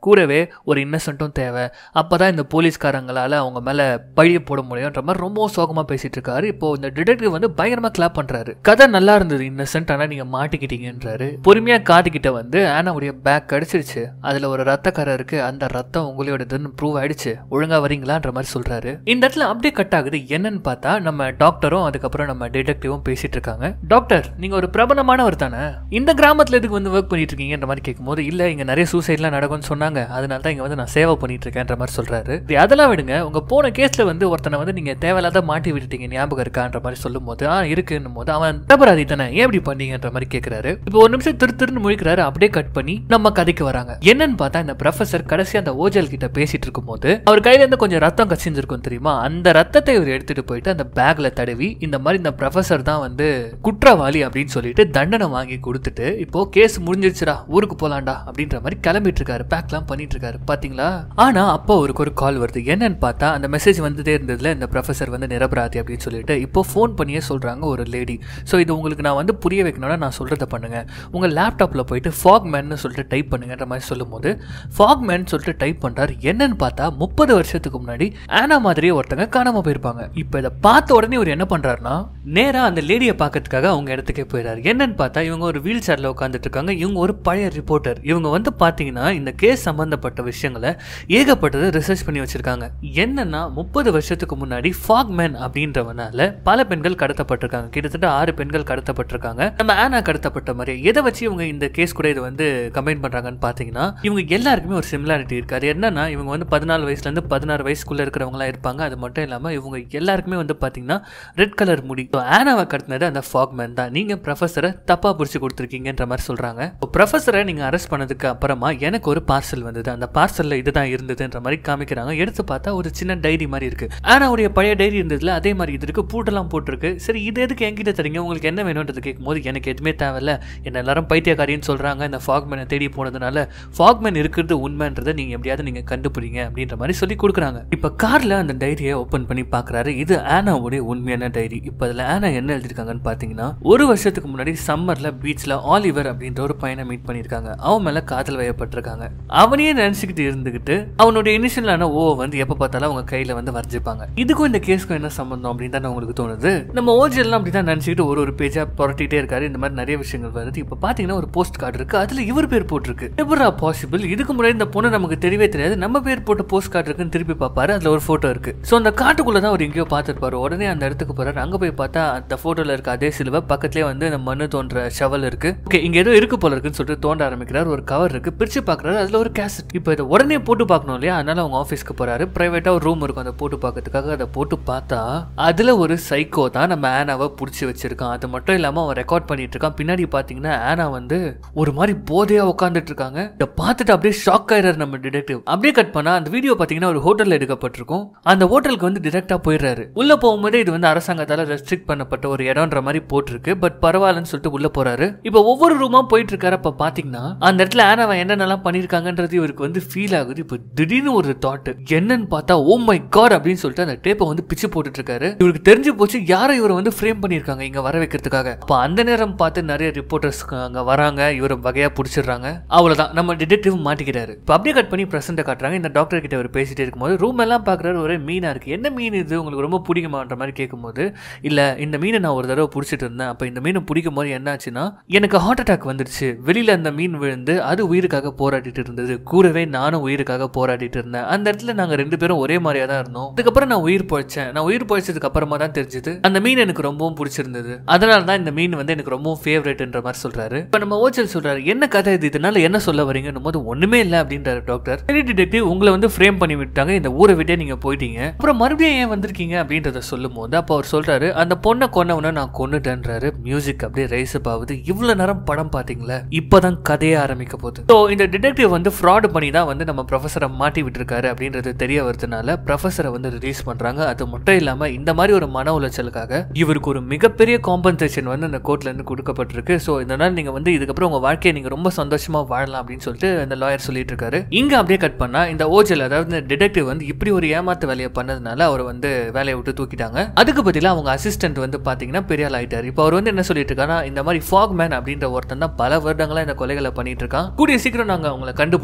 Speaker 1: கூடவே ஒரு இன்னசென்ட்டும் தேவை அப்பதான் இந்த போலீஸ்காரங்களால அவங்க மேல பழிய போட முடியும்ன்ற மாதிரி ரொம்ப சோகமா பேசிட்டு இருக்காரு இப்போ இந்த டிடெக்டிவ் வந்து பயங்கரமா கிளாப் பண்றாரு கதை நல்லா இருந்தது இன்னசென்ட் ஆனா நீங்க மாட்டிக்கிட்டீங்கன்றாரு பொறுமையா காதுகிட்ட வந்து ஆனாவுடைய பேக் கடிச்சிருச்சு அதுல ஒரு ரத்த கரை இருக்கு அந்த ரத்தம் உங்களோடதுன்னு ப்ரூவ் ஆயிடுச்சு ஒழுங்கா வரீங்களான்ற மாதிரி சொல்றாரு இந்த இடத்துல அப்படியே கட் ஆகுது என்னன்னு பார்த்தா நம்ம டாக்டரும் அதுக்கப்புறம் நம்ம டிடெக்டிவும் பேசிட்டு இருக்காங்க டாக்டர் நீங்க ஒரு பிரபலமானவர் தானே இந்த கிராமத்துல எதுக்கு வந்து ஒர்க் பண்ணிட்டு இருக்கீங்கன்ற மாதிரி கேட்கும்போது இல்ல இங்க நிறைய சூசைட்லாம் நடக்கும்னு சொன்னாங்க அதனால தான் இங்க வந்து நான் சேவை பண்ணிட்டு இருக்கேன்ற மாதிரி சொல்றாரு சரி, அதெல்லாம் விடுங்க உங்க போன கேஸ்ல வந்து ஒருத்தனை வந்து நீங்க தேவையில்லாத மாட்டி விட்டுட்டீங்க ஞாபகம் இருக்கான்ற மாதிரி சொல்லும் போது ஆ இருக்குன்னும் போது அவன் தபராதி தானே ஏன் இப்படி பண்ணீங்கன்ற மாதிரி கேட்கிறாரு இப்போ ஒரு நிமிஷம் திரு திருன்னு முழிக்கிறாரு அப்படியே கட் பண்ணி நம்ம கதைக்கு வராங்க என்னன்னு பார்த்தா இந்த ப்ரொஃபசர் கடைசி அந்த ஓஜல் கிட்ட பேசிட்டு இருக்கும்போது அவர் கையில இருந்து கொஞ்சம் ரத்தம் கசிஞ்சிருக்கும் தெரியுமா அந்த ரத்தத்தை இவர் எடுத்துட்டு போயிட்டு அந்த பேக்ல தடவி இந்த மாதிரி இந்த ப்ரொஃபசர் தான் வந்து குற்றவாளி அப்படின்னு சொல்லிட்டு தண்டனை வாங்கி கொடுத்துட்டு இப்போ கேஸ் முடிஞ்சிருச்சுடா ஊருக்கு போலாம்டா அப்படின்ற மாதிரி கிளம்பிட்டு இருக்காரு பேக்லாம் பண்ணிட்டு இருக்காரு பாத்தீங்களா ஆனா அப்போ அவருக்கு ஒரு கால் வருது என்னன்னு பார்த்தா அந்த மெசேஜ் வந்துட்டே இருந்ததுல இந்த ப்ரொஃபசர் வந்து நிரபராதி அப்படின்னு சொல்லிட்டு இப்போ ஃபோன் பண்ணியே சொல்றாங்க ஒரு லேடி ஸோ இது உங்களுக்கு நான் வந்து புரிய வைக்கணும்னா நான் சொல்றத பண்ணுங்க உங்க லேப்டாப்ல போயிட்டு ஃபாக் மேன்னு சொல்லிட்டு டைப் பண்ணுங்கன்ற மாதிரி சொல்லும்போது ஃபாக் மேன் சொல்லிட்டு டைப் பண்றாரு என்னன்னு பார்த்தா முப்பது வருஷத்துக்கு முன்னாடி ஆனா மாதிரியே ஒருத்தங்க காணாம போயிருப்பாங்க இப்போ இதை பார்த்த உடனே இவர் என்ன பண்றாருன்னா நேரா அந்த லேடியை பார்க்கறதுக்காக அவங்க இடத்துக்கே போயிடாரு என்னன்னு பார்த்தா இவங்க ஒரு வீல் சேர்ல உட்காந்துட்டு இருக்காங்க இவங்க ஒரு பழைய ரிப்போர்ட்டர் இவங்க வந்து பாத்தீங்கன்னா இந்த கேஸ் சம்பந்தப்பட்ட விஷயங்களை ஏகப்பட்டதை ரிசர்ச் பண்ணி வச்சிருக்காங்க என்னன்னா முப்பது வருஷத்துக்கு முன்னாடி ஃபாக்மேன் அப்படின்றவனால பல பெண்கள் கடத்தப்பட்டிருக்காங்க கிட்டத்தட்ட ஆறு பெண்கள் கடத்தப்பட்டிருக்காங்க நம்ம ஆனா கடத்தப்பட்ட மாதிரி எதை வச்சு இவங்க இந்த கேஸ் கூட இது வந்து கம்பைன் பண்றாங்கன்னு பாத்தீங்கன்னா இவங்க எல்லாருக்குமே ஒரு சிமிலாரிட்டி இருக்கு அது என்னன்னா இவங்க வந்து பதினாலு வயசுல இருந்து பதினாறு வயசுக்குள்ள இருக்கிறவங்களா இருப்பாங்க அது மட்டும் இல்லாம இவங்க எல்லாருக்குமே வந்து பாத்தீங்கன்னா ரெட் கலர் முடி So, ஆனாவை கடத்தினது அந்த ஃபாக்மேன் தான் நீங்க ப்ரொஃபஸரை தப்பா புடிச்சு கொடுத்துருக்கீங்கன்ற மாதிரி சொல்றாங்க ப்ரொஃபஸரை நீங்க அரெஸ்ட் பண்ணதுக்கு அப்புறமா எனக்கு ஒரு பார்சல் வந்தது அந்த பார்சல்ல இதுதான் இருந்ததுன்ற மாதிரி காமிக்கிறாங்க எடுத்து பார்த்தா ஒரு சின்ன டைரி மாதிரி இருக்கு ஆனாவுடைய பழைய டைரி இருந்ததுல அதே மாதிரி இது இருக்கு பூட்டெல்லாம் போட்டிருக்கு சரி இது எதுக்கு என்கிட்ட தரீங்க உங்களுக்கு என்ன வேணும்ன்றது கேட்கும்போது எனக்கு எதுவுமே தேவையில்ல என்ன எல்லாரும் பைத்தியக்காரின்னு சொல்றாங்க இந்த ஃபாக்மேனை தேடி போனதுனால ஃபாக்மேன் இருக்கிறது உண்மைன்றதை நீங்க எப்படியாவது நீங்க கண்டுபிடிங்க அப்படின்ற மாதிரி சொல்லி கொடுக்குறாங்க இப்ப கார்ல அந்த டைரியை ஓபன் பண்ணி பார்க்கறாரு இது ஆனாவுடைய உண்மையான டைரி இப்போ அதில் ஆனா என்ன எழுதிருக்காங்கன்னு பார்த்தீங்கன்னா ஒரு வருஷத்துக்கு முன்னாடி சம்மர்ல பீச்ல ஆலிவர் அப்படின்ற ஒரு பையனை மீட் பண்ணியிருக்காங்க அவன் மேல காதல் வயப்பட்டிருக்காங்க அவனையே நினைச்சுக்கிட்டு இருந்துகிட்டு அவனுடைய இனிஷியலான ஓ வந்து எப்ப பார்த்தாலும் அவங்க கையில வந்து வரைஞ்சிப்பாங்க இதுக்கும் இந்த கேஸ்க்கும் என்ன சம்பந்தம் அப்படின்னு தான் உங்களுக்கு தோணுது நம்ம ஓஜெல்லாம் அப்படி தான் நினைச்சுக்கிட்டு ஒரு ஒரு பேஜா புரட்டிட்டே இருக்காரு இந்த மாதிரி நிறைய விஷயங்கள் வருது இப்போ பாத்தீங்கன்னா ஒரு போஸ்ட் கார்டு இருக்கு அதுல இவர் பேர் போட்டிருக்கு எப்படா பாசிபிள் இதுக்கு முன்னாடி இந்த பொண்ணு நமக்கு தெரியவே தெரியாது நம்ம பேர் போட்ட போஸ்ட் கார்டு இருக்குன்னு திருப்பி பார்ப்பாரு அதுல ஒரு போட்டோ இருக்கு ஸோ அந்த காட்டுக்குள்ள தான் அவர் எங்கேயோ பார்த்துருப்பாரு உடனே அந்த இடத்துக்கு போறாரு அங்க போய் பார்த்தா அந்த போட்டோல இருக்க அதே சிலுவை பக்கத்துலேயே வந்து அந்த மண்ணு தோன்ற ஷவல் இருக்கு ஓகே இங்க ஏதோ இருக்கு போல இருக்குன்னு சொல்லிட்டு தோண்ட ஆரம்பிக்கிறார் ஒரு கவர் இருக்கு பிரிச்சு பார்க்கறாரு அதுல ஒரு கேசட் இப்போ இதை உடனே போட்டு பார்க்கணும் இல்லையா அதனால அவங்க ஆஃபீஸ்க்கு போறாரு பிரைவேட்டா ஒரு ரூம் இருக்கும் அதை போட்டு பார்க்கறதுக்காக அதை போட்டு பார்த்தா அதுல ஒரு சைக்கோ தான் நம்ம ஆனாவை பிடிச்சி வச்சிருக்கான் அது மட்டும் இல்லாம அவன் ரெக்கார்ட் பண்ணிட்டு இருக்கான் பின்னாடி பாத்தீங்கன்னா ஆனா வந்து ஒரு மாதிரி போதையா உட்காந்துட்டு இருக்காங்க இதை பார்த்துட்டு அப்படியே ஷாக் ஆயிடுறாரு நம்ம டிடெக்டிவ் அப்படியே கட் பண்ணா அந்த வீடியோ பாத்தீங்கன்னா ஒரு ஹோட்டல்ல எடுக்கப்பட்டிருக்கும் அந்த ஹோட்டலுக்கு வந்து டிரெக்டா போயிடுறாரு உள்ள போகும்போதே இது வந்து அரசாங்கத்தால ரெஸ்ட்ரிக்ட் பண்ணப்பட்ட ஒரு இடம்ன்ற மாதிரி போட்டிருக்கு பட் பரவாயில்லன்னு சொல்லிட்டு உள்ள போறாரு இப்போ ஒவ்வொரு ரூமா போயிட்டு இருக்காரு அப்ப பாத்தீங்கன்னா அந்த இடத்துல ஆனாவை என்னென்னலாம் பண்ணிருக்காங்கன்றது இவருக்கு வந்து ஃபீல் ஆகுது இப்போ திடீர்னு ஒரு தாட் என்னன்னு பார்த்தா ஓ மை காட் அப்படின்னு சொல்லிட்டு அந்த டேப்பை வந்து பிச்சு போட்டுட்டு இருக்காரு இவருக்கு தெரிஞ்சு போச்சு யாரை இவரை வந்து ஃப்ரேம் பண்ணிருக்காங்க இங்க வர வைக்கிறதுக்காக அப்ப அந்த நேரம் பார்த்து நிறைய ரிப்போர்ட்டர்ஸ் அங்க வராங்க இவரை வகையா பிடிச்சிடுறாங்க அவ்வளவுதான் நம்ம டிடெக்டிவ் மாட்டிக்கிறாரு இப்போ அப்படியே கட் பண்ணி பிரசண்ட காட்டுறாங்க இந்த டாக்டர் கிட்ட அவர் பேசிட்டே இருக்கும்போது ரூம் எல்லாம் பாக்குறாரு ஒரே மீனா இருக்கு என்ன மீன் இது உங்களுக்கு ரொம்ப பிடிக்குமான்ற மாதிரி கேட்கும்போது இல்ல இந்த மீனை நான் ஒரு தடவை பிடிச்சிட்டு இருந்தேன் அப்ப இந்த மீனை பிடிக்கும் போது என்னாச்சுன்னா எனக்கு ஹார்ட் அட்டாக் வந்துடுச்சு வெளியில அந்த மீன் விழுந்து அது உயிருக்காக போராடிட்டு இருந்தது கூடவே நானும் உயிருக்காக போராடிட்டு இருந்தேன் அந்த இடத்துல நாங்க ரெண்டு பேரும் ஒரே மாதிரியா தான் இருந்தோம் அதுக்கப்புறம் நான் உயிர் பொழைச்சேன் நான் உயிர் பொழைச்சதுக்கு அப்புறமா தான் தெரிஞ்சது அந்த மீன் எனக்கு ரொம்பவும் பிடிச்சிருந்தது அதனால தான் இந்த மீன் வந்து எனக்கு ரொம்பவும் ஃபேவரட்ன்ற மாதிரி சொல்றாரு இப்ப நம்ம ஓச்சல் சொல்றாரு என்ன கதை இது இதனால என்ன சொல்ல வரீங்கன்னும் போது ஒண்ணுமே இல்லை அப்படின்றாரு டாக்டர் சரி டிடெக்டிவ் உங்களை வந்து ஃப்ரேம் பண்ணி விட்டாங்க இந்த ஊரை விட்டே நீங்க போயிட்டீங்க அப்புறம் மறுபடியும் ஏன் வந்திருக்கீங்க அப்படின்றத சொல்லும் போது அப்போ அவர் சொல்றாரு அந்த பொண்ணை கொன்னவனை நான் கொன்னுட்டேன்றாரு மியூசிக் அப்படியே ரைஸ் அப் ஆகுது இவ்வளவு நேரம் படம் பாத்தீங்களா இப்பதான் கதையே ஆரம்பிக்க போகுது ஸோ இந்த டிடெக்டிவ் வந்து ஃப்ராட் பண்ணி தான் வந்து நம்ம ப்ரொஃபஸரை மாட்டி விட்டுருக்காரு அப்படின்றது தெரிய வருதுனால ப்ரொஃபஸரை வந்து ரிலீஸ் பண்றாங்க அது மட்டும் இல்லாம இந்த மாதிரி ஒரு மன உளைச்சலுக்காக இவருக்கு ஒரு மிகப்பெரிய காம்பன்சேஷன் வந்து அந்த கோர்ட்ல இருந்து கொடுக்கப்பட்டிருக்கு ஸோ இதனால நீங்க வந்து இதுக்கப்புறம் உங்க வாழ்க்கையை நீங்க ரொம்ப சந்தோஷமா வாழலாம் அப்படின்னு சொல்லிட்டு அந்த லாயர் சொல்லிட்டு இருக்காரு இங்க அப்படியே கட் பண்ணா இந்த ஓஜல் அதாவது இந்த டிடெக்டிவ் வந்து இப்படி ஒரு ஏமாத்து வேலையை பண்ணதுனால அவர் வந்து வேலையை விட்டு தூக்கிட்டாங்க அதுக்கு பதிலாக அவங்க அசிஸ்டன்ட் வந்து பாத்தீங்கன்னா பெரிய ஆள் ஆயிட்டாரு இப்போ அவர் வந்து என்ன சொல்லிட்டு இருக்காருன்னா இந்த மாதிரி ஃபாக் மேன் அப்படின்ற ஒருத்தன் தான் பல வருடங்களா இந்த கொலைகளை பண்ணிட்டு இருக்கான் கூடிய சீக்கிரம் நாங்க அவங்களை கண்டுபிடிச்சு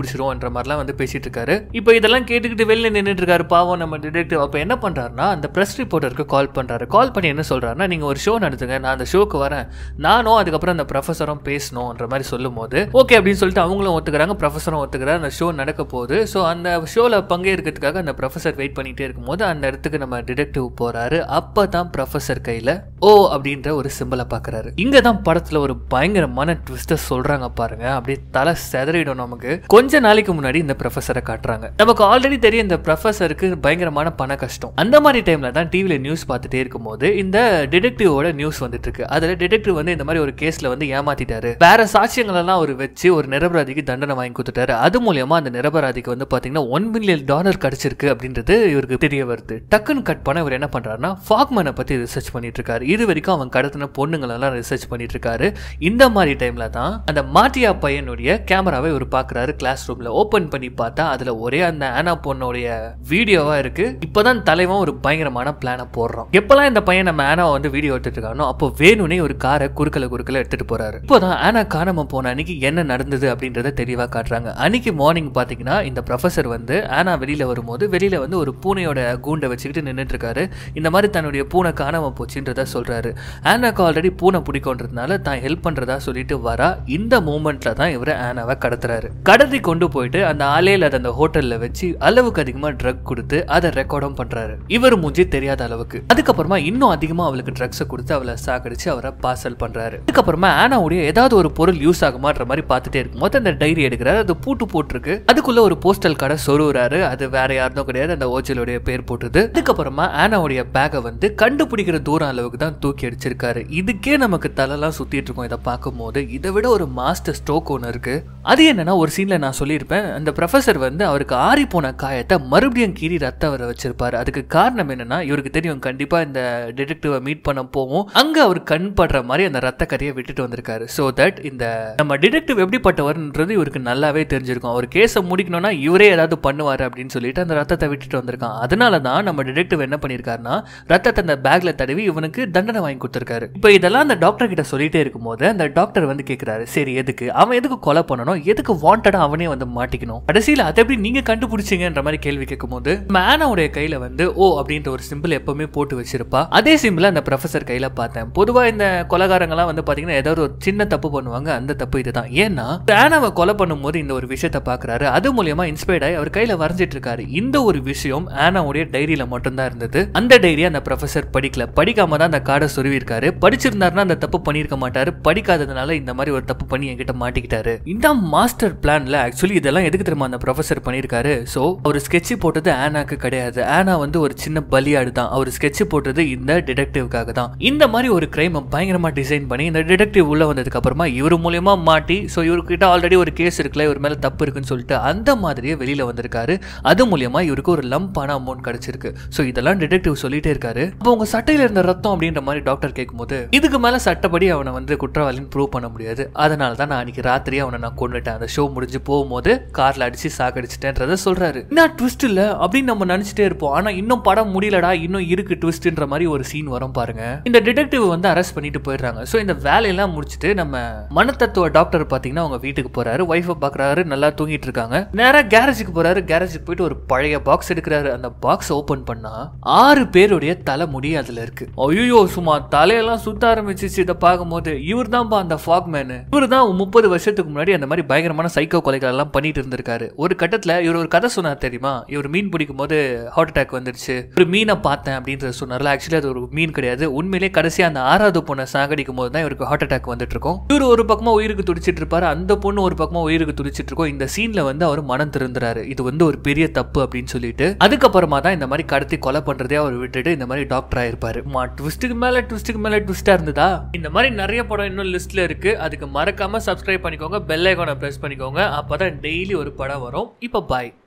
Speaker 1: கண்டுபிடிச்சிருவோன்ற மாதிரிலாம் வந்து பேசிட்டு இருக்காரு இப்போ இதெல்லாம் கேட்டுக்கிட்டு வெளில நின்றுட்டு இருக்காரு பாவம் நம்ம டிடெக்டிவ் அப்போ என்ன பண்றாருன்னா அந்த பிரஸ் ரிப்போர்ட்டருக்கு கால் பண்றாரு கால் பண்ணி என்ன சொல்றாருன்னா நீங்க ஒரு ஷோ நடத்துங்க நான் அந்த ஷோக்கு வரேன் நானும் அதுக்கப்புறம் அந்த ப்ரொஃபஸரும் பேசணும்ன்ற மாதிரி சொல்லும் போது ஓகே அப்படின்னு சொல்லிட்டு அவங்களும் ஒத்துக்கிறாங்க ப்ரொஃபஸரும் ஒத்துக்கிறாரு அந்த ஷோ நடக்க போகுது ஸோ அந்த ஷோவில் பங்கேற்கிறதுக்காக அந்த ப்ரொஃபஸர் வெயிட் பண்ணிட்டே இருக்கும்போது அந்த இடத்துக்கு நம்ம டிடெக்டிவ் போறாரு அப்போ தான் ப்ரொஃபஸர் கையில் ஓ அப்படின்ற ஒரு சிம்பிளை பார்க்குறாரு இங்கே தான் படத்தில் ஒரு பயங்கரமான ட்விஸ்ட்டை சொல்கிறாங்க பாருங்க அப்படியே தலை செதறிடும் நமக்கு கொஞ்ச நாளைக்கு முன்னாடி இந்த ப்ரொஃபஸரை காட்டுறாங்க நமக்கு ஆல்ரெடி தெரியும் இந்த ப்ரொஃபஸருக்கு பயங்கரமான பண கஷ்டம் அந்த மாதிரி டைமில் தான் டிவியில் நியூஸ் பார்த்துட்டே இருக்கும்போது இந்த டிடெக்டிவோட நியூஸ் வந்துட்டு இருக்கு அதில் டிடெக்டிவ் வந்து இந்த மாதிரி ஒரு கேஸில் வந்து ஏமாத்திட்டாரு வேற சாட்சியங்கள் எல்லாம் அவர் வச்சு ஒரு நிரபராதிக்கு தண்டனை வாங்கி கொடுத்துட்டாரு அது மூலியமா அந்த நிரபராதிக்கு வந்து பார்த்தீங்கன்னா ஒன் மில்லியன் டாலர் கிடைச்சிருக்கு அப்படின்றது இவருக்கு தெரிய வருது டக்குன்னு கட் பண்ண இவர் என்ன பண்றாருன்னா ஃபாக்மேனை பத்தி ரிசர்ச் பண்ணிட்டு இருக்காரு இது வரைக்கும் அவன் கடத்தின பொண்ணுங்களெல்லாம் ரிசர்ச் பண்ணிட்டு இருக்காரு இந்த மாதிரி டைம்ல தான் அந்த மாட்டியா பையனுடைய கேமராவை இவர் பார்க்குறாரு கிளாஸ் ரூம்ல ஓப்பன் பண்ணி பார்த்தா அதுல ஒரே அந்த ஆனா பொண்ணுடைய வீடியோவா இருக்கு இப்போதான் தலைவன் ஒரு பயங்கரமான பிளானை போடுறான் எப்பெல்லாம் இந்த பையன் நம்ம ஆனாவை வந்து வீடியோ எடுத்துட்டு இருக்கானோ அப்போ வேணும்னே ஒரு காரை குறுக்கல குறுக்கல எடுத்துட்டு போறாரு இப்போதான் ஆனா காணாம போன அன்னைக்கு என்ன நடந்தது அப்படின்றத தெளிவா காட்டுறாங்க அன்னைக்கு மார்னிங் பாத்தீங்கன்னா இந்த ப்ரொஃபசர் வந்து ஆனா வெளியில வரும்போது வெளியில வந்து ஒரு பூனையோட கூண்டை வச்சுக்கிட்டு நின்னுட்டு இருக்காரு இந்த மாதிரி தன்னுடைய பூனை காணாம போச்சுன்றத சொல்றாரு ஆனாக்கு ஆல்ரெடி பூனை பிடிக்கும்ன்றதுனால தான் ஹெல்ப் பண்றதா சொல்லிட்டு வரா இந்த மூமெண்ட்ல தான் இவர் ஆனாவை கடத்துறாரு கடத்தி கொண்டு போயிட்டு அந்த ஆலையில அந்த ஹோட்டல்ல வச்சு அளவுக்கு அதிகமா ட்ரக் கொடுத்து அதை ரெக்கார்டும் பண்றாரு இவர் மூஞ்சி தெரியாத அளவுக்கு அதுக்கப்புறமா இன்னும் அதிகமா அவளுக்கு ட்ரக்ஸை கொடுத்து அவளை சாக்கடிச்சு அவரை பார்சல் பண்றாரு அதுக்கப்புறமா ஆனாவுடைய ஏதாவது ஒரு பொருள் யூஸ் ஆகுமான்ற மாதிரி பார்த்துட்டே இருக்கும் போது அந்த டைரி எடுக்கிறாரு அது பூட்டு போட்டிருக்கு அதுக்குள்ள ஒரு போஸ்டல் கடை சொருவுறாரு அது வேற யாருக்கும் கிடையாது அந்த ஓச்சலுடைய பேர் போட்டுது அதுக்கப்புறமா ஆனாவுடைய பேக்கை வந்து கண்டுபிடிக்கிற தூரம் அளவுக்கு தான் தூக்கி அடிச்சிருக்காரு இதுக்கே நமக்கு தலைலாம் சுத்திட்டு இருக்கோம் இதை பார்க்கும்போது இதை விட ஒரு மாஸ்டர் ஸ்ட்ரோக் ஒன்று இருக்கு அது என்னன்னா ஒரு சீன்ல நான் சொல்லியிருப்பேன் அந்த ப்ரொஃபசர் வந்து அவருக்கு ஆறி போன காயத்தை மறுபடியும் கீறி ரத்த வர வச்சிருப்பாரு அதுக்கு காரணம் என்னன்னா இவருக்கு தெரியும் கண்டிப்பா இந்த டிடெக்டிவை மீட் பண்ண போவோம் அங்க அவர் கண் படுற மாதிரி அந்த ரத்த கரையை விட்டுட்டு வந்திருக்காரு ஸோ தட் இந்த நம்ம டிடெக்டிவ் எப்படிப்பட்டவர்ன்றது இவருக்கு நல்லாவே தெரிஞ்சிருக்கும் அவர் கேஸை முடிக்கணும்னா இவரே ஏதாவது பண்ணுவார் அப்படின்னு சொல்லிட்டு அந்த ரத்தத்தை விட்டுட்டு வந்திருக்கான் அதனால தான் நம்ம டிடெக்டிவ் என்ன பண்ணியிருக்காருன்னா ரத்தத்தை அந்த பேக்ல தடவி இவனுக்கு தண்டனை வாங்கி கொடுத்துருக்காரு இப்போ இதெல்லாம் அந்த டாக்டர் கிட்ட சொல்லிட்டே இருக்கும்போது அந்த டாக்டர் வந்து கேட்கிறாரு சரி எதுக்கு அவன் எதுக்கு கொலை பண்ணணும் எதுக்கு வாண்டடா அவனே வந்து மாட்டிக்கணும் கடைசியில் அதை எப்படி நீங்க கண்டுபிடிச்சீங்கன்ற மாதிரி கேள்வி கேட்கும்போது மேனோடைய கையில வந்து ஓ அப்படின்ற ஒரு சிம்பிள் எப்பவுமே போட்டு வச்சிருப்பா அதே சிம்பிள் அந்த ப்ரொஃபசர் கையில பார்த்தேன் பொதுவா இந்த கொலகாரங்களாம் வந்து பாத்தீங்கன்னா ஏதாவது ஒரு சின்ன தப்பு பண்ணுவாங்க அந்த தப்பு இதுதான் ஏன்னா ஆனாவை கொலை பண்ணும்போது இந்த ஒரு விஷயத்தை பாக்குறாரு அது மூலியமா இன்ஸ்பயர்ட் ஆகி அவர் கையில வரைஞ்சிட்டு இருக்காரு இந்த ஒரு விஷயம் ஆனாவுடைய டைரியில மட்டும்தான் இருந்தது அந்த டைரி அந்த ப்ரொஃபசர் படிக்கல படிக்காம தான் அந்த கார்டை சொருவி இருக்காரு படிச்சிருந்தாருன்னா அந்த தப்பு பண்ணியிருக்க மாட்டாரு படிக்காததுனால இந்த மாதிரி ஒரு தப்பு பண்ணி என்கிட்ட மாட்டிக்கிட்டாரு இந்த மாஸ்டர் பிளான்ல ஆக்சுவலி இதெல்லாம் எதுக்கு தெரியுமா அந்த ப்ரொஃபசர் பண்ணியிருக்காரு ஸோ அவர் ஸ்கெட்ச் போட்டது ஆனாக்கு கிடையாது ஆனா வந்து ஒரு சின்ன பலியாடு தான் அவர் ஸ்கெட்ச் போட்டது இந்த டிடெக்டிவ்காக தான் இந்த மாதிரி ஒரு கிரைமை பயங்கரமா டிசைன் பண்ணி இந்த டிடெக்டிவ் உள்ள வந்ததுக்கு அப்புறமா இவர் மூலியமா மாட்டி ஸோ இவர்கிட்ட ஆல்ரெடி ஒரு கேஸ் இருக்குல்ல இவர் மேல தப்பு இருக்குன்னு சொல்லிட்டு அந்த மாதிரியே வெளியில வந்திருக்காரு அது மூலியமா இவருக்கு ஒரு லம்பான அமௌண்ட் கிடைச்சிருக்கு ஸோ இதெல்லாம் டிடெக்டிவ் சொல்லிட்டே இருக்காரு அப்போ உங்க சட்டையில இருந்த ரத்தம் அப்படின்ற மாதிரி டாக்டர் கேட்கும்போது இதுக்கு மேல சட்டப்படி அவனை வந்து குற்றவாளின்னு ப்ரூவ் பண்ண முடியாது அதனால தான் நான் அன்னைக்கு ராத்திரி அவனை நான் கொண்டுட்டேன் அந்த ஷோ முடிஞ்சு போகும்போது கார்ல அடிச்சு சாக்கடிச்சிட்டேன்றத சொல்றாரு என்ன ட்விஸ்ட் இல்ல அப்படின்னு நம்ம நினைச்சிட்டே இருப்போம் ஆனா இன்னும் படம் முடியலடா இன்னும் இருக்கு ட்விஸ்ட்ன்ற மாதிரி ஒரு சீன் வரும் பாருங்க இந்த டிடெக்டிவ் வந்து அரெஸ்ட் பண்ணிட்டு போயிடுறாங்க ஸோ இந்த வேலையெல்லாம் முடிச்சுட்டு நம்ம மனத்தத்துவ டாக்டர் பாத்தீங்கன்னா அவங்க வீட்டுக்கு போறாரு ஒய்ஃபை பாக்குறாரு நல்லா தூங்கிட்டு இருக்காங்க நேரா கேரேஜுக்கு போறாரு கேரேஜுக்கு போயிட்டு ஒரு பழைய பாக்ஸ் எடுக்கிறாரு அந்த பாக்ஸ் ஓபன் பண்ணா ஆறு பேருடைய தலைமுடி அதுல இருக்கு ஐயோ சும்மா தலையெல்லாம் சுத்த ஆரம்பிச்சிச்சு இதை பார்க்கும்போது இவர் தான்ப்பா அந்த ஃபாக்மேன் இவர் தான் முப்பது வருஷத்துக்கு முன்னாடி அந்த மாதிரி பயங்கரமான சைக்கோ கொலைகள் எல்லாம் பண்ணிட்டு இருந்திருக்காரு ஒரு கட்டத்துல இவர் ஒரு கதை சொன்னார் தெரியுமா இவர் மீன் பிடிக்கும் போது ஹார்ட் அட்டாக் வந்துருச்சு ஒரு மீனை பார்த்தேன் அப்படின்றத சொன்னார்ல ஆக்சுவலி அது ஒரு மீன் கிடையாது உண்மையிலே கடைசியா அந்த ஆறாவது பொண்ணை சாகடிக்கும் போது தான் இவருக்கு ஹார்ட் அட்டாக் வந்துட்டு இருக்கும் இவர் ஒரு பக்கமா உயிருக்கு துடிச்சிட்டு இருப்பாரு அந்த பொண்ணு ஒரு பக்கமா உயிருக்கு துடிச்சிட்டு இருக்கும் இந்த சீன்ல வந்து அவர் மனம் திருந்துறாரு இது வந்து ஒரு பெரிய தப்பு அப்படின்னு சொல்லிட்டு அதுக்கப்புறமா தான் இந்த மாதிரி கடத்தி கொலை பண்றதே அவர் விட்டுட்டு இந்த மாதிரி டாக்டர் ஆயிருப்பாரு மா ட்விஸ்ட்டுக்கு மேல ட்விஸ்ட்டுக்கு மேல ட்விஸ்டா இருந்ததா இந்த மாதிரி நிறைய படம் இன்னும் லிஸ்ட்ல இருக்கு அதுக்கு மறக்காம சப்ஸ்கிரைப் பண்ணிக்கோங்க பெல் ஐகானை பிரஸ் பண்ணிக்கோங்க அப்பதான் டெய்லி ஒரு படம் வரும் இப்போ பாய்